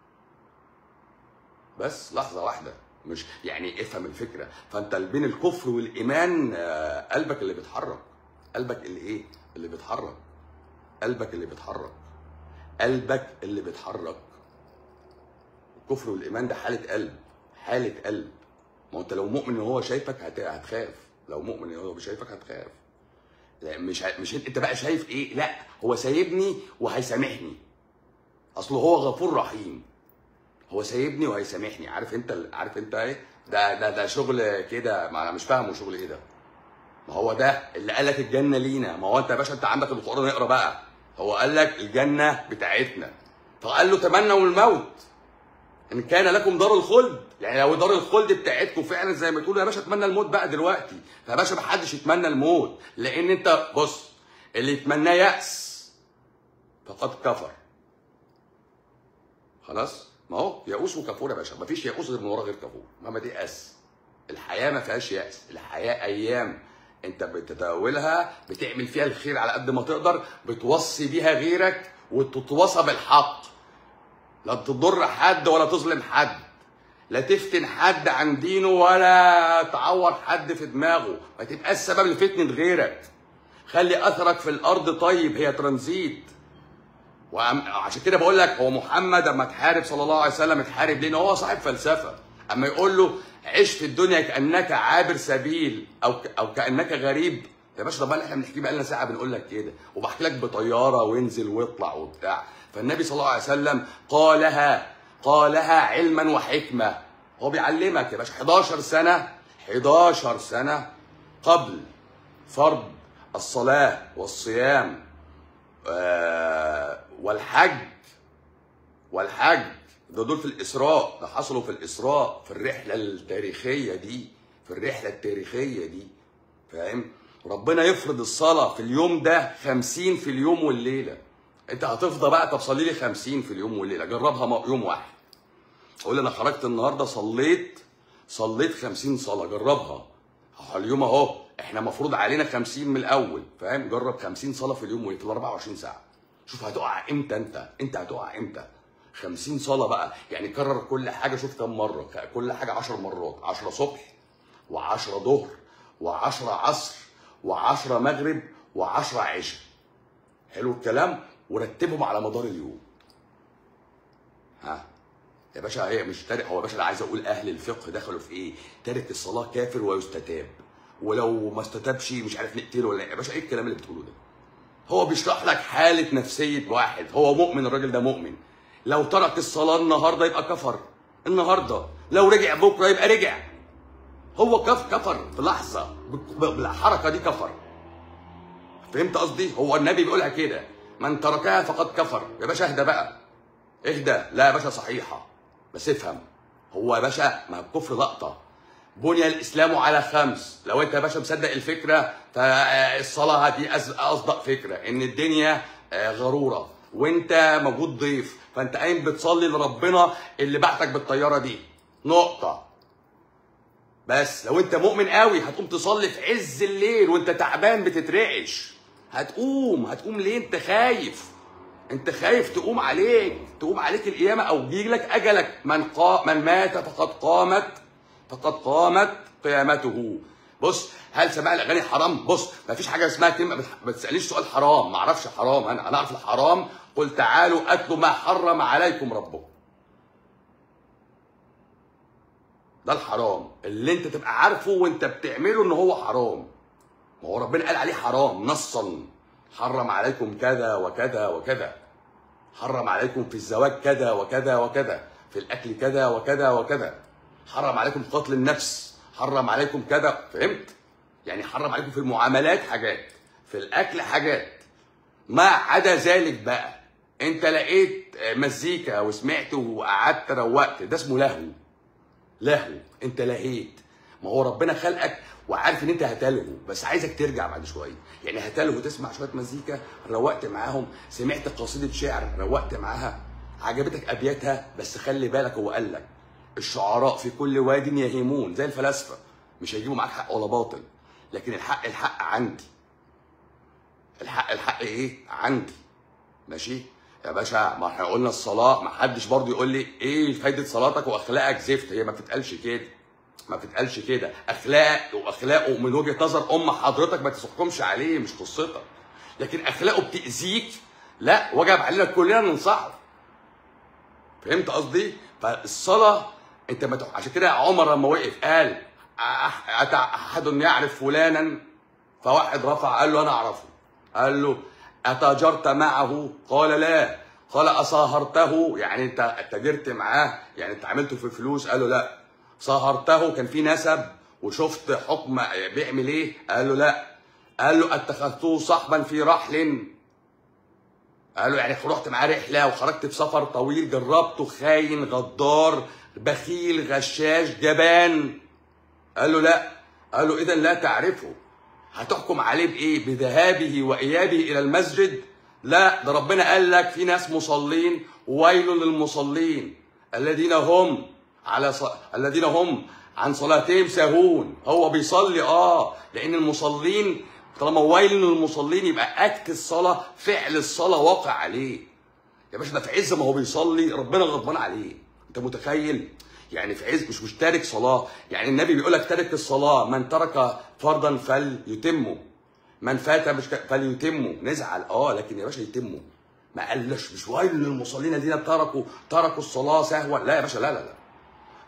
بس لحظه واحده مش يعني افهم الفكره فانت بين الكفر والايمان آه، قلبك اللي بيتحرك قلبك اللي ايه اللي بيتحرك قلبك اللي بيتحرك قلبك اللي بيتحرك الكفر والايمان ده حاله قلب حاله قلب ما هو انت لو مؤمن ان هو شايفك هت- هتخاف لو مؤمن ان هو شايفك هتخاف لا مش ه- مش انت بقى شايف ايه لا هو سايبني وهيسامحني اصله هو غفور رحيم هو سايبني وهيسامحني عارف انت عارف انت ايه ده ده ده شغل كده ما انا مش فاهمه شغل ايه ده ما هو ده اللي قال لك الجنه لينا ما هو انت يا باشا انت عندك القران اقرا بقى هو قال لك الجنه بتاعتنا فقال له تمنوا الموت ان كان لكم دار الخلد يعني لو دار الخلد بتاعتكم فعلا زي ما تقولوا يا باشا اتمنى الموت بقى دلوقتي فيا باشا ما حدش يتمنى الموت لان انت بص اللي يتمناه يأس فقد كفر خلاص ما هو يئوس وكفور يا باشا مفيش يئوس غير من ورا غير كفور مهما دي يأس الحياه ما فيهاش يأس الحياه ايام انت بتتداولها بتعمل فيها الخير على قد ما تقدر بتوصي بيها غيرك وتتوصى بالحق لا تضر حد ولا تظلم حد لا تفتن حد عن دينه ولا تعور حد في دماغه ما تبقاش سبب لفتنة غيرك خلي اثرك في الارض طيب هي ترانزيت وعشان كده بقول لك هو محمد لما تحارب صلى الله عليه وسلم اتحارب ليه؟ لأن هو صاحب فلسفه اما يقول له عيش في الدنيا كانك عابر سبيل او ك... او كانك غريب يا باشا طب احنا بنحكي بقى لنا ساعه بنقول لك كده وبحكي لك بطياره وانزل واطلع وبتاع فالنبي صلى الله عليه وسلم قالها قالها علما وحكمه هو بيعلمك يا باشا 11 سنه 11 سنه قبل فرض الصلاه والصيام آه، والحج والحج ده دول في الاسراء ده حصلوا في الاسراء في الرحله التاريخيه دي في الرحله التاريخيه دي فاهم ربنا يفرض الصلاه في اليوم ده 50 في اليوم والليله انت هتفضى بقى طب صلي لي 50 في اليوم والليله جربها م- يوم واحد قول انا خرجت النهارده صليت صليت 50 صلاه جربها اهو اليوم اهو احنا مفروض علينا 50 من الاول فاهم جرب 50 صلاه في اليوم في ال 24 ساعه شوف هتقع امتى انت انت هتقع امتى 50 صلاه بقى يعني كرر كل حاجه شوف كم مره كل حاجه 10 مرات 10 صبح و10 ظهر و10 عصر و10 مغرب و10 عشاء حلو الكلام ورتبهم على مدار اليوم ها يا باشا هي مش تارك هو يا باشا انا عايز اقول اهل الفقه دخلوا في ايه؟ تارك الصلاه كافر ويستتاب ولو ما استتابش مش عارف نقتله ولا إيه. يا باشا ايه الكلام اللي بتقوله ده؟ هو بيشرح لك حاله نفسيه واحد هو مؤمن الراجل ده مؤمن لو ترك الصلاه النهارده يبقى كفر النهارده لو رجع بكره يبقى رجع هو كف كفر في لحظه ب- ب- بالحركه دي كفر فهمت قصدي؟ هو النبي بيقولها كده من تركها فقد كفر يا باشا اهدى بقى اهدى لا يا باشا صحيحه بس افهم هو يا باشا ما الكفر لقطه بني الاسلام على خمس لو انت يا باشا مصدق الفكره فالصلاه دي أز- اصدق فكره ان الدنيا آه، غروره وانت موجود ضيف فانت قايم بتصلي لربنا اللي بعتك بالطياره دي نقطه بس لو انت مؤمن قوي هتقوم تصلي في عز الليل وانت تعبان بتترعش هتقوم هتقوم ليه انت خايف انت خايف تقوم عليك تقوم عليك القيامه او يجي لك اجلك من قا من مات فقد قامت فقد قامت قيامته بص هل سماع الاغاني حرام بص ما فيش حاجه اسمها كلمه بتح- ما تسالنيش سؤال حرام ما اعرفش حرام انا انا اعرف الحرام قل تعالوا اتلوا ما حرم عليكم ربكم ده الحرام اللي انت تبقى عارفه وانت بتعمله ان هو حرام ما هو ربنا قال عليه حرام نصا حرم عليكم كذا وكذا وكذا حرم عليكم في الزواج كذا وكذا وكذا في الاكل كذا وكذا وكذا حرم عليكم قتل النفس حرم عليكم كذا فهمت يعني حرم عليكم في المعاملات حاجات في الاكل حاجات ما عدا ذلك بقى انت لقيت مزيكا وسمعت وقعدت روقت ده اسمه لهو لهو انت لهيت ما هو ربنا خلقك وعارف ان انت هتلهو بس عايزك ترجع بعد شويه يعني هتلهو تسمع شويه مزيكا روقت معاهم سمعت قصيده شعر روقت معاها عجبتك ابياتها بس خلي بالك هو قال لك الشعراء في كل واد يهيمون زي الفلاسفه مش هيجيبوا معاك حق ولا باطل لكن الحق الحق عندي الحق الحق ايه عندي ماشي يا باشا ما احنا قلنا الصلاه ما حدش برضه يقول لي ايه فايده صلاتك واخلاقك زفت هي ما بتتقالش كده ما بتتقالش كده اخلاق واخلاقه من وجهه نظر ام حضرتك ما تحكمش عليه مش قصتك لكن اخلاقه بتاذيك لا وجب علينا كلنا ننصحه فهمت قصدي فالصلاه انت ما تح- عشان كده عمر لما وقف قال أح- أتع- احد يعرف فلانا فواحد رفع قال له انا اعرفه قال له اتاجرت معه قال لا قال اصاهرته يعني انت تاجرت معاه يعني انت عملته في فلوس قال له لا صاهرته كان في نسب وشفت حكم بيعمل ايه قال له لا قال له اتخذته صحبا في رحل قال له يعني رحت معاه رحله وخرجت في سفر طويل جربته خاين غدار بخيل غشاش جبان قال له لا قال له اذا لا تعرفه هتحكم عليه بايه بذهابه وايابه الى المسجد لا ده ربنا قال لك في ناس مصلين ويل للمصلين الذين هم على ص... الذين هم عن صلاتهم ساهون هو بيصلي اه لان المصلين طالما ويل للمصلين يبقى اكت الصلاه فعل الصلاه واقع عليه يا باشا ده في عز ما هو بيصلي ربنا غضبان عليه انت متخيل يعني في عز مش مش تارك صلاه يعني النبي بيقول لك تارك الصلاه من ترك فرضا فليتمه من فات مش ك- فليتمه نزعل اه لكن يا باشا يتمه ما قالش مش ويل للمصلين الذين تركوا تركوا الصلاه سهوا لا يا باشا لا لا لا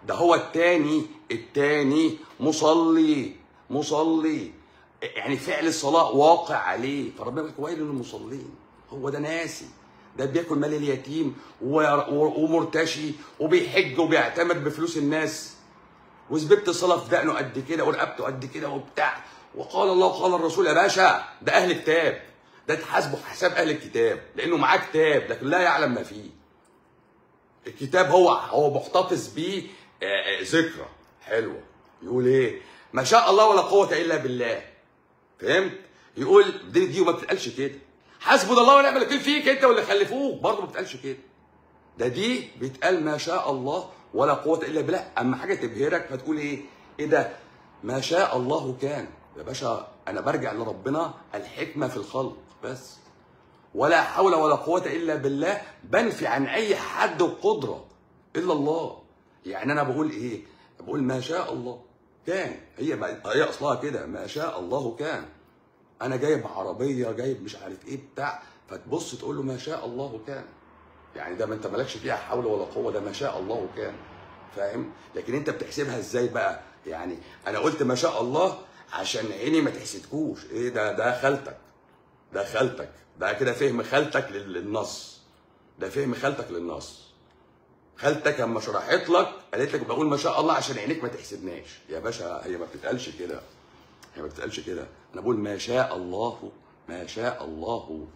ده هو التاني التاني مصلي مصلي يعني فعل الصلاه واقع عليه فربنا بيقول لك ويل للمصلين هو ده ناسي ده بياكل مال اليتيم و- و- ومرتشي وبيحج وبيعتمد بفلوس الناس وزبيبه الصلاه في دقنه قد كده ورقبته قد كده وبتاع وقال الله وقال الرسول يا باشا ده اهل كتاب ده تحاسبه حساب اهل الكتاب لانه معاه كتاب لكن لا يعلم ما فيه الكتاب هو هو محتفظ بيه آه، آه، ذكرى حلوه يقول ايه ما شاء الله ولا قوه الا بالله فهمت يقول دي دي وما بتتقالش كده حسبنا الله ونعم الوكيل فيك انت واللي خلفوك برضه ما بتتقالش كده ده دي بيتقال ما شاء الله ولا قوه الا بالله اما حاجه تبهرك فتقول ايه ايه ده ما شاء الله كان يا باشا انا برجع لربنا الحكمه في الخلق بس ولا حول ولا قوة إلا بالله بنفي عن أي حد القدرة إلا الله يعني أنا بقول إيه؟ بقول ما شاء الله كان هي بقى- هي أصلها كده ما شاء الله كان أنا جايب عربية جايب مش عارف إيه بتاع فتبص تقول له ما شاء الله كان يعني ده ما أنت مالكش فيها حول ولا قوة ده ما شاء الله كان فاهم؟ لكن أنت بتحسبها إزاي بقى؟ يعني أنا قلت ما شاء الله عشان عيني ما تحسدكوش إيه ده ده خالتك ده خالتك ده كده فهم خالتك لل- للنص ده فهم خالتك للنص خالتك اما شرحت لك قالت لك بقول ما شاء الله عشان عينيك ما تحسدناش يا باشا هي ما بتتقالش كده هي ما بتتقالش كده انا بقول ما شاء الله ما شاء الله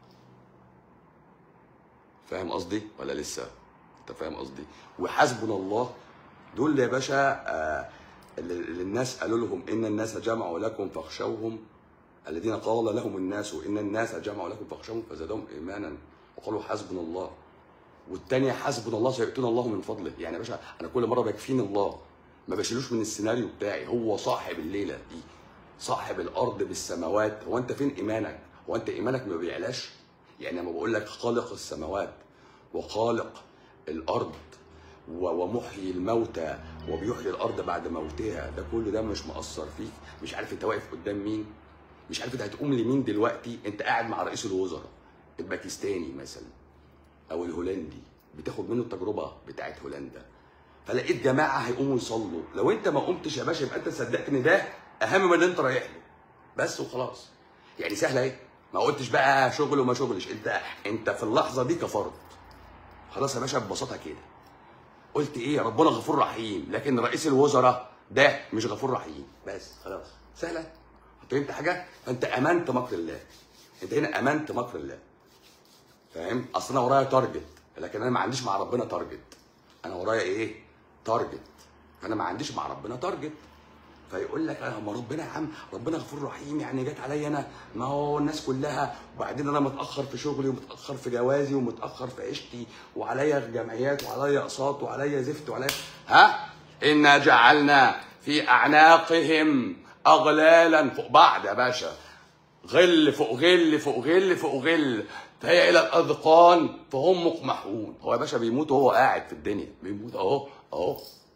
فاهم قصدي ولا لسه انت فاهم قصدي وحسبنا الله دول يا باشا آه اللي اللي الناس قالوا لهم ان الناس جمعوا لكم فاخشوهم الذين قال لهم الناس ان الناس جمعوا لكم فاخشوهم فزادهم ايمانا وقالوا حسبنا الله والتانية حسبنا الله سيؤتون الله من فضله يعني يا باشا انا كل مره بيكفيني الله ما بشيلوش من السيناريو بتاعي هو صاحب الليله دي صاحب الارض بالسماوات هو انت فين ايمانك هو انت ايمانك ما بيعلاش يعني لما بقول لك خالق السماوات وخالق الارض و- ومحيي الموتى وبيحيي الارض بعد موتها ده كل ده مش مأثر فيك مش عارف انت واقف قدام مين مش عارف انت هتقوم لمين دلوقتي انت قاعد مع رئيس الوزراء الباكستاني مثلا او الهولندي بتاخد منه التجربه بتاعت هولندا فلقيت جماعه هيقوموا يصلوا لو انت ما قمتش يا باشا يبقى انت صدقت ان ده اهم من اللي انت رايح له بس وخلاص يعني سهله اهي ما قلتش بقى شغل وما شغلش انت انت في اللحظه دي كفرت خلاص يا باشا ببساطه كده قلت ايه ربنا غفور رحيم لكن رئيس الوزراء ده مش غفور رحيم بس خلاص سهله فهمت حاجه فانت امنت مكر الله انت هنا امنت مكر الله فاهم اصل انا ورايا تارجت لكن انا ما عنديش مع ربنا تارجت انا ورايا ايه تارجت انا ما عنديش مع ربنا تارجت فيقول لك انا ما ربنا يا عم ربنا غفور رحيم يعني جت عليا انا ما هو الناس كلها وبعدين انا متاخر في شغلي ومتاخر في جوازي ومتاخر في عيشتي وعليا جمعيات وعليا اقساط وعليا زفت وعليا ها انا جعلنا في اعناقهم اغلالا فوق بعض يا باشا غل فوق غل فوق غل فوق غل فهي الى الاذقان فهم مقمحون هو يا باشا بيموت وهو قاعد في الدنيا بيموت اهو اهو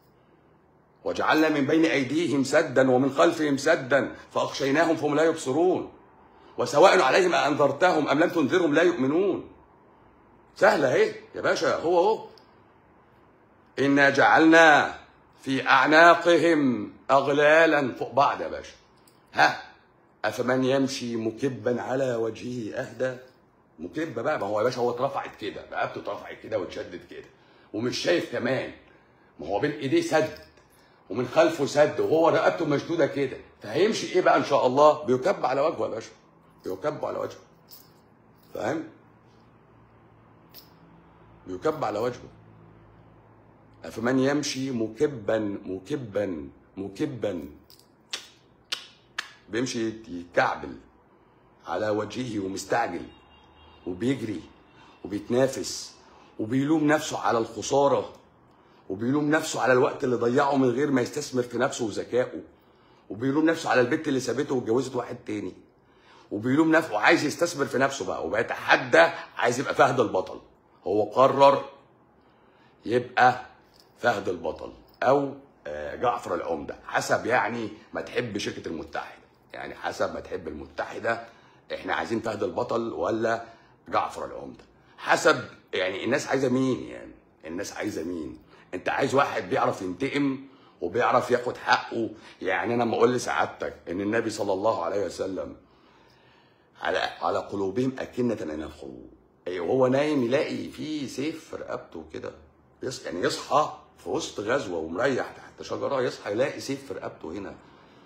وجعلنا من بين ايديهم سدا ومن خلفهم سدا فاغشيناهم فهم لا يبصرون وسواء عليهم أأنذرتهم أم لم تنذرهم لا يؤمنون سهلة اهي يا باشا هو اهو إنا جعلنا في أعناقهم أغلالا فوق بعض يا باشا ها أفمن يمشي مكبا على وجهه أهدى مكبة بقى ما هو يا باشا هو اترفعت كده رقبته اترفعت كده واتشدت كده ومش شايف كمان ما هو بين ايديه سد ومن خلفه سد وهو رقبته مشدوده كده فهيمشي ايه بقى ان شاء الله بيكب على وجهه يا باشا بيكب على وجهه فاهم بيكب على وجهه أفمن يمشي مكبا مكبا مكبا بيمشي يتكعبل على وجهه ومستعجل وبيجري وبيتنافس وبيلوم نفسه على الخساره وبيلوم نفسه على الوقت اللي ضيعه من غير ما يستثمر في نفسه وذكائه وبيلوم نفسه على البنت اللي سابته واتجوزت واحد تاني وبيلوم نفسه وعايز يستثمر في نفسه بقى وبيتحدى عايز يبقى فهد البطل هو قرر يبقى فهد البطل او آه، جعفر العمده حسب يعني ما تحب شركه المتحده يعني حسب ما تحب المتحده احنا عايزين فهد البطل ولا جعفر العمده حسب يعني الناس عايزه مين يعني الناس عايزه مين انت عايز واحد بيعرف ينتقم وبيعرف ياخد حقه يعني انا لما اقول لسعادتك ان النبي صلى الله عليه وسلم على على قلوبهم أكنة أن يفقهوا أي وهو نايم يلاقي في سيف في رقبته كده يص... يعني يصحى في وسط غزوة ومريح تحت شجرة يصحى يلاقي سيف في رقبته هنا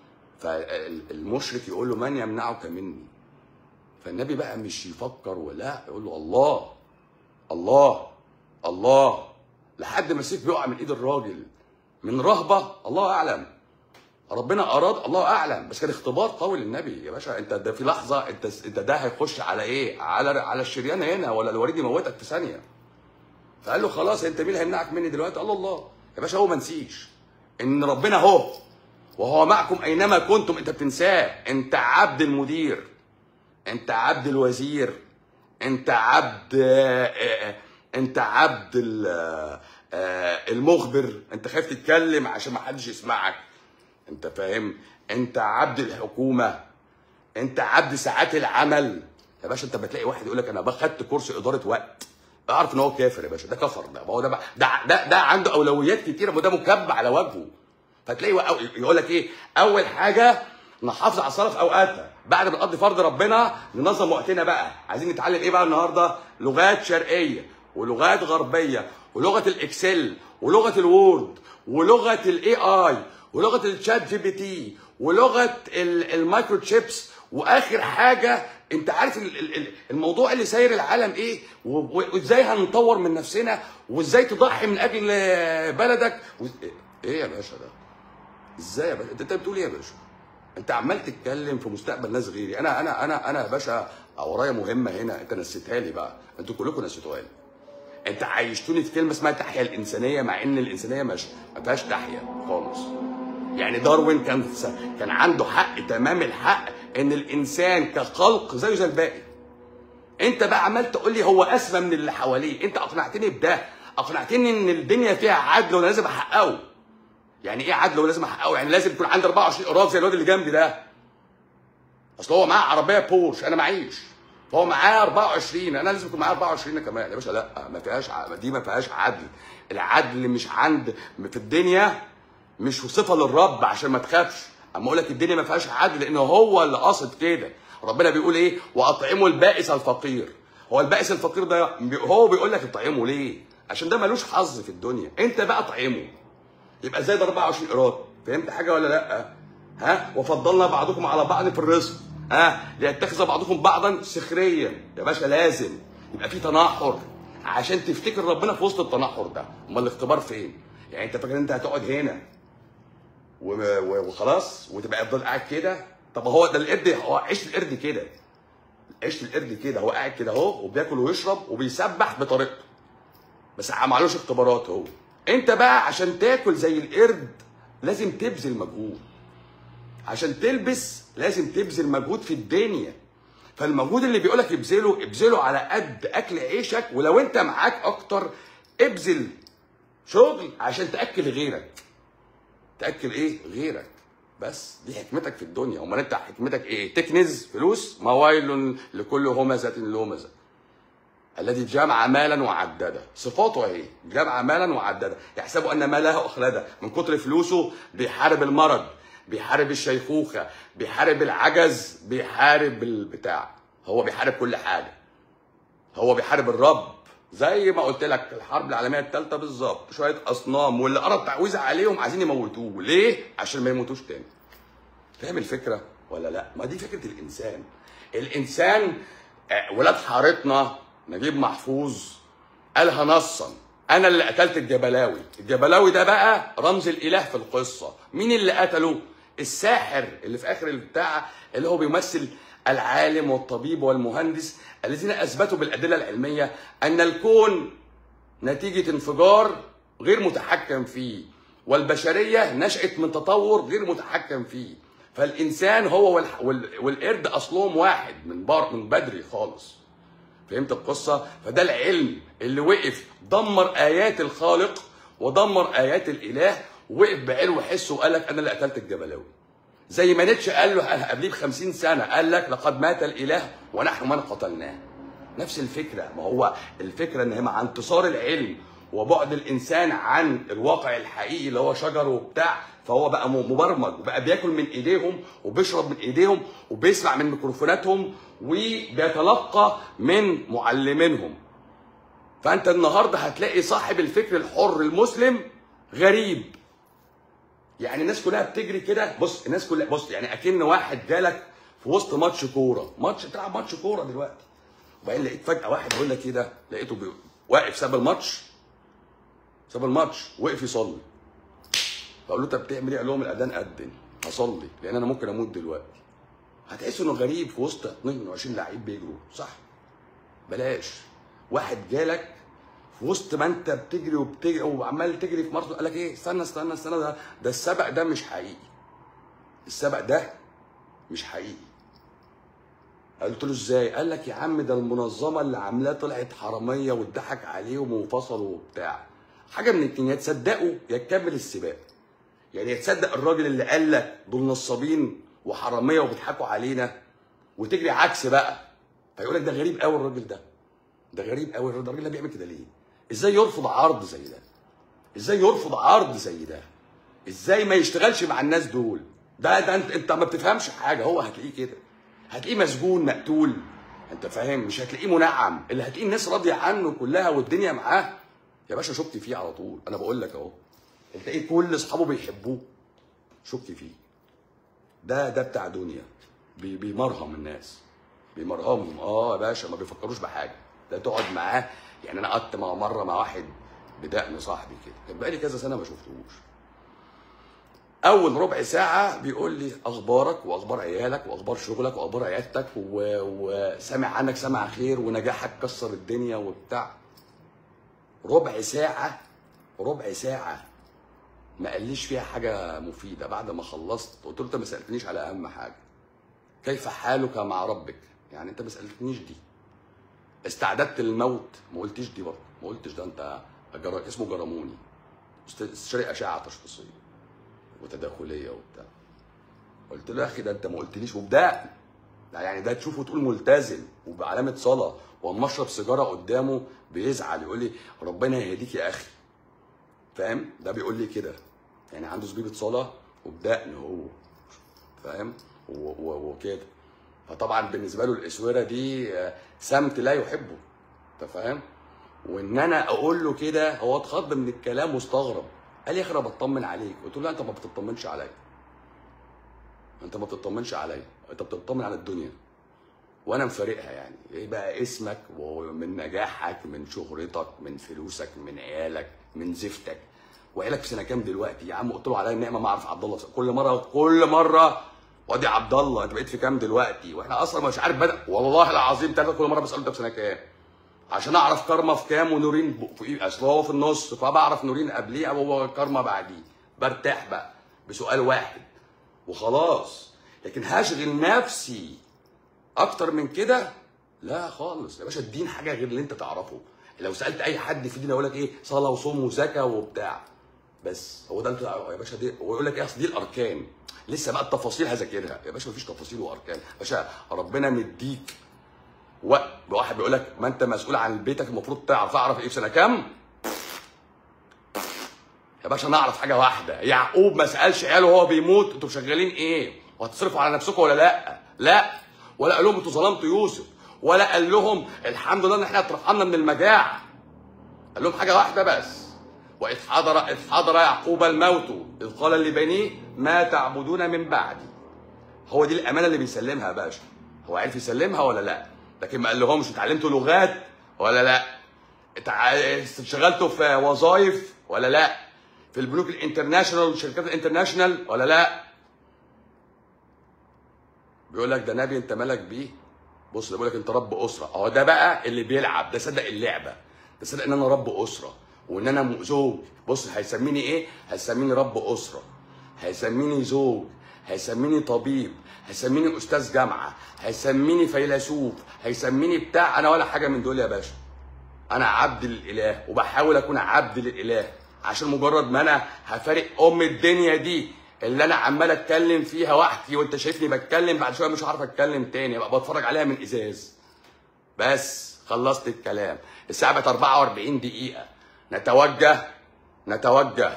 فالمشرك يقول له من يمنعك مني فالنبي بقى مش يفكر ولا يقول له الله الله الله لحد ما السيف بيقع من ايد الراجل من رهبه الله اعلم ربنا اراد الله اعلم بس كان اختبار قوي للنبي يا باشا انت ده في لحظه انت انت ده هيخش على ايه؟ على على الشريان هنا ولا الوريد يموتك في ثانيه. فقال له خلاص انت مين اللي هيمنعك مني دلوقتي؟ قال له الله يا باشا هو ما نسيش ان ربنا هو وهو معكم اينما كنتم انت بتنساه انت عبد المدير انت عبد الوزير انت عبد آه، آه، انت عبد ال- آه، المخبر انت خايف تتكلم عشان ما حدش يسمعك انت فاهم انت عبد الحكومه انت عبد ساعات العمل يا باشا انت بتلاقي واحد يقول لك انا خدت كورس اداره وقت اعرف ان هو كافر يا باشا ده كفر ده ما هو ده بقى- ده ده, ده عنده اولويات كتيره ما ده مكب على وجهه فتلاقي وق- يقول لك ايه اول حاجه نحافظ على الصلاه في اوقاتها بعد ما نقضي فرض ربنا ننظم وقتنا بقى عايزين نتعلم ايه بقى النهارده لغات شرقيه ولغات غربيه ولغه الاكسل ولغه الوورد ولغه الاي اي ولغه الشات جي بي تي ولغه ال- المايكرو تشيبس واخر حاجه انت عارف ال- ال- ال- الموضوع اللي ساير العالم ايه و- و- وازاي هنطور من نفسنا وازاي تضحي من اجل بلدك و... ايه يا باشا ده ازاي يا باشا انت انت بتقول ايه يا باشا انت عمال تتكلم في مستقبل ناس غيري انا انا انا انا يا باشا ورايا مهمه هنا انت نسيتها لي بقى انتوا كلكم نسيتوها لي انت عايشتوني في كلمه اسمها التحيه الانسانيه مع ان الانسانيه مش ما فيهاش تحيه خالص يعني داروين كان كان عنده حق تمام الحق ان الانسان كخلق زيه زي الباقي انت بقى عمال تقول لي هو اسمى من اللي حواليه انت اقنعتني بده اقنعتني ان الدنيا فيها عدل وانا لازم احققه يعني ايه عدل ولازم احققه يعني لازم يكون عندي 24 قراط زي الواد اللي جنبي ده اصل هو معاه عربيه بورش انا معيش فهو معاه 24 انا لازم يكون معايا 24 كمان يا باشا لا ما فيهاش ع- دي ما فيهاش عدل العدل مش عند في الدنيا مش صفه للرب عشان ما تخافش اما اقول لك الدنيا ما فيهاش عدل لان هو اللي قاصد كده ربنا بيقول ايه واطعموا البائس الفقير هو البائس الفقير ده بي- هو بيقول لك اطعمه ليه عشان ده ملوش حظ في الدنيا انت بقى اطعمه يبقى زي ده 24 قيراط فهمت حاجه ولا لا ها وفضلنا بعضكم على بعض في الرزق ها ليتخذ بعضكم بعضا سخريا يا باشا لازم يبقى في تناحر عشان تفتكر ربنا في وسط التناحر ده امال الاختبار فين يعني انت فاكر انت هتقعد هنا و- و- وخلاص وتبقى يفضل قاعد كده طب هو ده القرد هو عيش القرد كده عيش القرد كده هو قاعد كده اهو وبياكل ويشرب وبيسبح بطريقته بس ما عملوش اختبارات هو انت بقى عشان تاكل زي القرد لازم تبذل مجهود عشان تلبس لازم تبذل مجهود في الدنيا فالمجهود اللي بيقولك ابذله ابذله على قد اكل عيشك ولو انت معاك اكتر ابذل شغل عشان تاكل غيرك تاكل ايه غيرك بس دي حكمتك في الدنيا امال انت حكمتك ايه تكنز فلوس ما ويل لكل همزه لمزه الذي جمع مالا وعدده صفاته اهي جمع مالا وعدده يحسب ان ماله اخلده من كتر فلوسه بيحارب المرض بيحارب الشيخوخه بيحارب العجز بيحارب البتاع هو بيحارب كل حاجه هو بيحارب الرب زي ما قلت لك الحرب العالميه الثالثه بالظبط شويه اصنام واللي قرب تعويذه عليهم عايزين يموتوه ليه عشان ما يموتوش تاني فاهم الفكره ولا لا ما دي فكره الانسان الانسان آه، ولاد حارتنا نجيب محفوظ قالها نصا انا اللي قتلت الجبلاوي الجبلاوي ده بقى رمز الاله في القصه مين اللي قتله الساحر اللي في اخر البتاع اللي هو بيمثل العالم والطبيب والمهندس الذين اثبتوا بالادله العلميه ان الكون نتيجه انفجار غير متحكم فيه والبشريه نشات من تطور غير متحكم فيه فالانسان هو والح- وال- والقرد اصلهم واحد من بار من بدري خالص فهمت القصه فده العلم اللي وقف دمر ايات الخالق ودمر ايات الاله وقف بعلو حسه وقال لك انا اللي قتلت الجبلاوي زي ما نيتشه قال له قال قبليه ب 50 سنه قال لك لقد مات الاله ونحن من قتلناه نفس الفكره ما هو الفكره ان هي مع انتصار العلم وبعد الانسان عن الواقع الحقيقي اللي هو شجر وبتاع فهو بقى م- مبرمج وبقى بياكل من ايديهم وبيشرب من ايديهم وبيسمع من ميكروفوناتهم وبيتلقى من معلمينهم فانت النهارده هتلاقي صاحب الفكر الحر المسلم غريب يعني الناس كلها بتجري كده بص الناس كلها بص يعني اكن واحد جالك في وسط ماتش كوره ماتش تلعب ماتش كوره دلوقتي وبعدين لقيت فجاه واحد بيقول لك ايه ده لقيته بي... واقف ساب الماتش ساب الماتش وقف يصلي فقول له انت بتعمل ايه قال لهم الاذان اذن هصلي لان انا ممكن اموت دلوقتي هتحس انه غريب في وسط 22 لعيب بيجروا صح بلاش واحد جالك في وسط ما انت بتجري وبتجري وعمال تجري في مارسون قال لك ايه استنى استنى استنى ده ده السبق ده مش حقيقي السبق ده مش حقيقي قلت له ازاي؟ قال لك يا عم ده المنظمه اللي عاملاه طلعت حراميه واتضحك عليهم وانفصلوا وبتاع. حاجه من الاتنين يا تصدقوا يا تكمل السباق. يعني يا تصدق الراجل اللي قال لك دول نصابين وحراميه وبيضحكوا علينا وتجري عكس بقى. فيقول لك ده غريب قوي الراجل ده. ده غريب قوي الراجل ده بيعمل كده ليه؟ ازاي يرفض عرض زي ده؟ ازاي يرفض عرض زي ده؟ ازاي ما يشتغلش مع الناس دول؟ ده ده انت انت ما بتفهمش حاجه هو هتلاقيه كده. هتلاقيه مسجون مقتول انت فاهم مش هتلاقيه منعم اللي هتلاقيه الناس راضيه عنه كلها والدنيا معاه يا باشا شك فيه على طول انا بقول لك اهو تلاقيه كل اصحابه بيحبوه شك فيه ده ده بتاع دنيا بي بيمرهم الناس بيمرهمهم اه يا باشا ما بيفكروش بحاجه ده تقعد معاه يعني انا قعدت مع مره مع واحد بدقن صاحبي كده كان بقالي كذا سنه ما شفتهوش اول ربع ساعه بيقول لي اخبارك واخبار عيالك واخبار شغلك واخبار عيادتك و... وسامع عنك سمع خير ونجاحك كسر الدنيا وبتاع ربع ساعه ربع ساعه ما قاليش فيها حاجه مفيده بعد ما خلصت قلت له انت ما سالتنيش على اهم حاجه كيف حالك مع ربك يعني انت ما سالتنيش دي استعددت للموت ما قلتش دي برضه ما قلتش ده انت جر... اسمه جرموني استشاري اشعه تشخيصيه وتداخليه وبتاع قلت له يا اخي ده انت ما قلتليش وبدأ ده يعني ده تشوفه تقول ملتزم وبعلامه صلاه واما اشرب سيجاره قدامه بيزعل يقول لي ربنا يهديك يا اخي فاهم ده بيقول لي كده يعني عنده زبيبه صلاه وبدقن هو فاهم و- و- وكده فطبعا بالنسبه له الاسوره دي آه، سمت لا يحبه انت فاهم وان انا اقول له كده هو اتخض من الكلام واستغرب قال لي يا اخي انا بطمن عليك قلت له لا انت ما بتطمنش عليا انت ما بتطمنش عليا انت بتطمن على الدنيا وانا مفارقها يعني ايه بقى اسمك ومن نجاحك من شهرتك من فلوسك من عيالك من زفتك وعيالك في سنه كام دلوقتي يا عم قلت له عليا النعمه ما اعرف عبد الله كل مره كل مره وادي عبد الله انت بقيت في كام دلوقتي واحنا اصلا مش عارف بدا والله العظيم ثلاثه كل مره بساله انت في سنه كام عشان اعرف كارما في كام ونورين ب- في اصل هو في النص فبعرف نورين قبليه او هو كارما بعديه برتاح بقى بسؤال واحد وخلاص لكن هشغل نفسي اكتر من كده لا خالص يا باشا الدين حاجه غير اللي انت تعرفه لو سالت اي حد في الدين يقول لك ايه صلاه وصوم وزكاه وبتاع بس هو ده انت يا باشا دي ويقول لك ايه اصل دي الاركان لسه بقى التفاصيل هذاكرها يا باشا مفيش تفاصيل واركان يا باشا ربنا مديك وقت واحد بيقول لك ما انت مسؤول عن بيتك المفروض تعرف اعرف ايه في سنه كام يا باشا نعرف حاجه واحده يعقوب ما سالش عياله وهو بيموت انتوا شغالين ايه وهتصرفوا على نفسكم ولا لا لا ولا قال لهم انتوا ظلمتوا يوسف ولا قال لهم الحمد لله ان احنا اترحمنا من المجاعه قال لهم حاجه واحده بس واذ حضر اذ حضر يعقوب الموت اذ قال لبنيه ما تعبدون من بعدي هو دي الامانه اللي بيسلمها يا باشا هو عارف يسلمها ولا لا لكن ما قال لهمش اتعلمتوا لغات ولا لا اتع- اشتغلتوا في وظائف ولا لا في البنوك الانترناشونال والشركات الانترناشونال ولا لا بيقول لك ده نبي انت مالك بيه بص ده بيقول لك انت رب اسره اهو ده بقى اللي بيلعب ده صدق اللعبه ده صدق ان انا رب اسره وان انا م- زوج بص هيسميني ايه هيسميني رب اسره هيسميني زوج هيسميني طبيب هيسميني استاذ جامعه هيسميني فيلسوف هيسميني بتاع انا ولا حاجه من دول يا باشا انا عبد للاله وبحاول اكون عبد للاله عشان مجرد ما انا هفارق ام الدنيا دي اللي انا عمال اتكلم فيها وحدي وانت شايفني بتكلم بعد شويه مش هعرف اتكلم تاني ابقى بتفرج عليها من ازاز بس خلصت الكلام الساعه بقت 44 دقيقه نتوجه نتوجه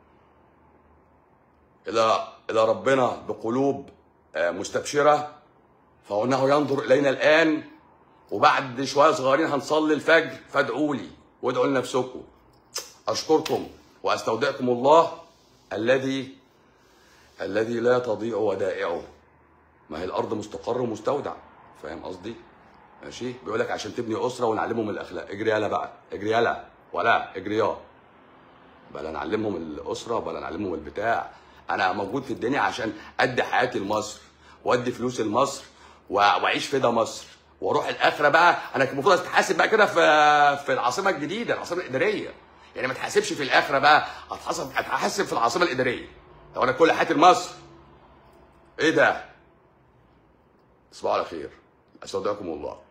الى الى ربنا بقلوب آه، مستبشره فانه ينظر الينا الان وبعد شويه صغيرين هنصلي الفجر فادعوا لي وادعوا لنفسكم اشكركم واستودعكم الله الذي الذي لا تضيع ودائعه ما هي الارض مستقر ومستودع فاهم قصدي ماشي بيقول لك عشان تبني اسره ونعلمهم الاخلاق اجري يلا بقى اجري يلا ولا اجري يا بلا نعلمهم الاسره بلا نعلمهم البتاع انا موجود في الدنيا عشان ادي حياتي لمصر وادي فلوسي لمصر و- واعيش في ده مصر واروح الاخره بقى انا كان المفروض اتحاسب بقى كده في في العاصمه الجديده العاصمه الاداريه يعني ما اتحاسبش في الاخره بقى اتحاسب اتحاسب في العاصمه الاداريه لو انا كل حياتي لمصر ايه ده تصبحوا على خير استودعكم الله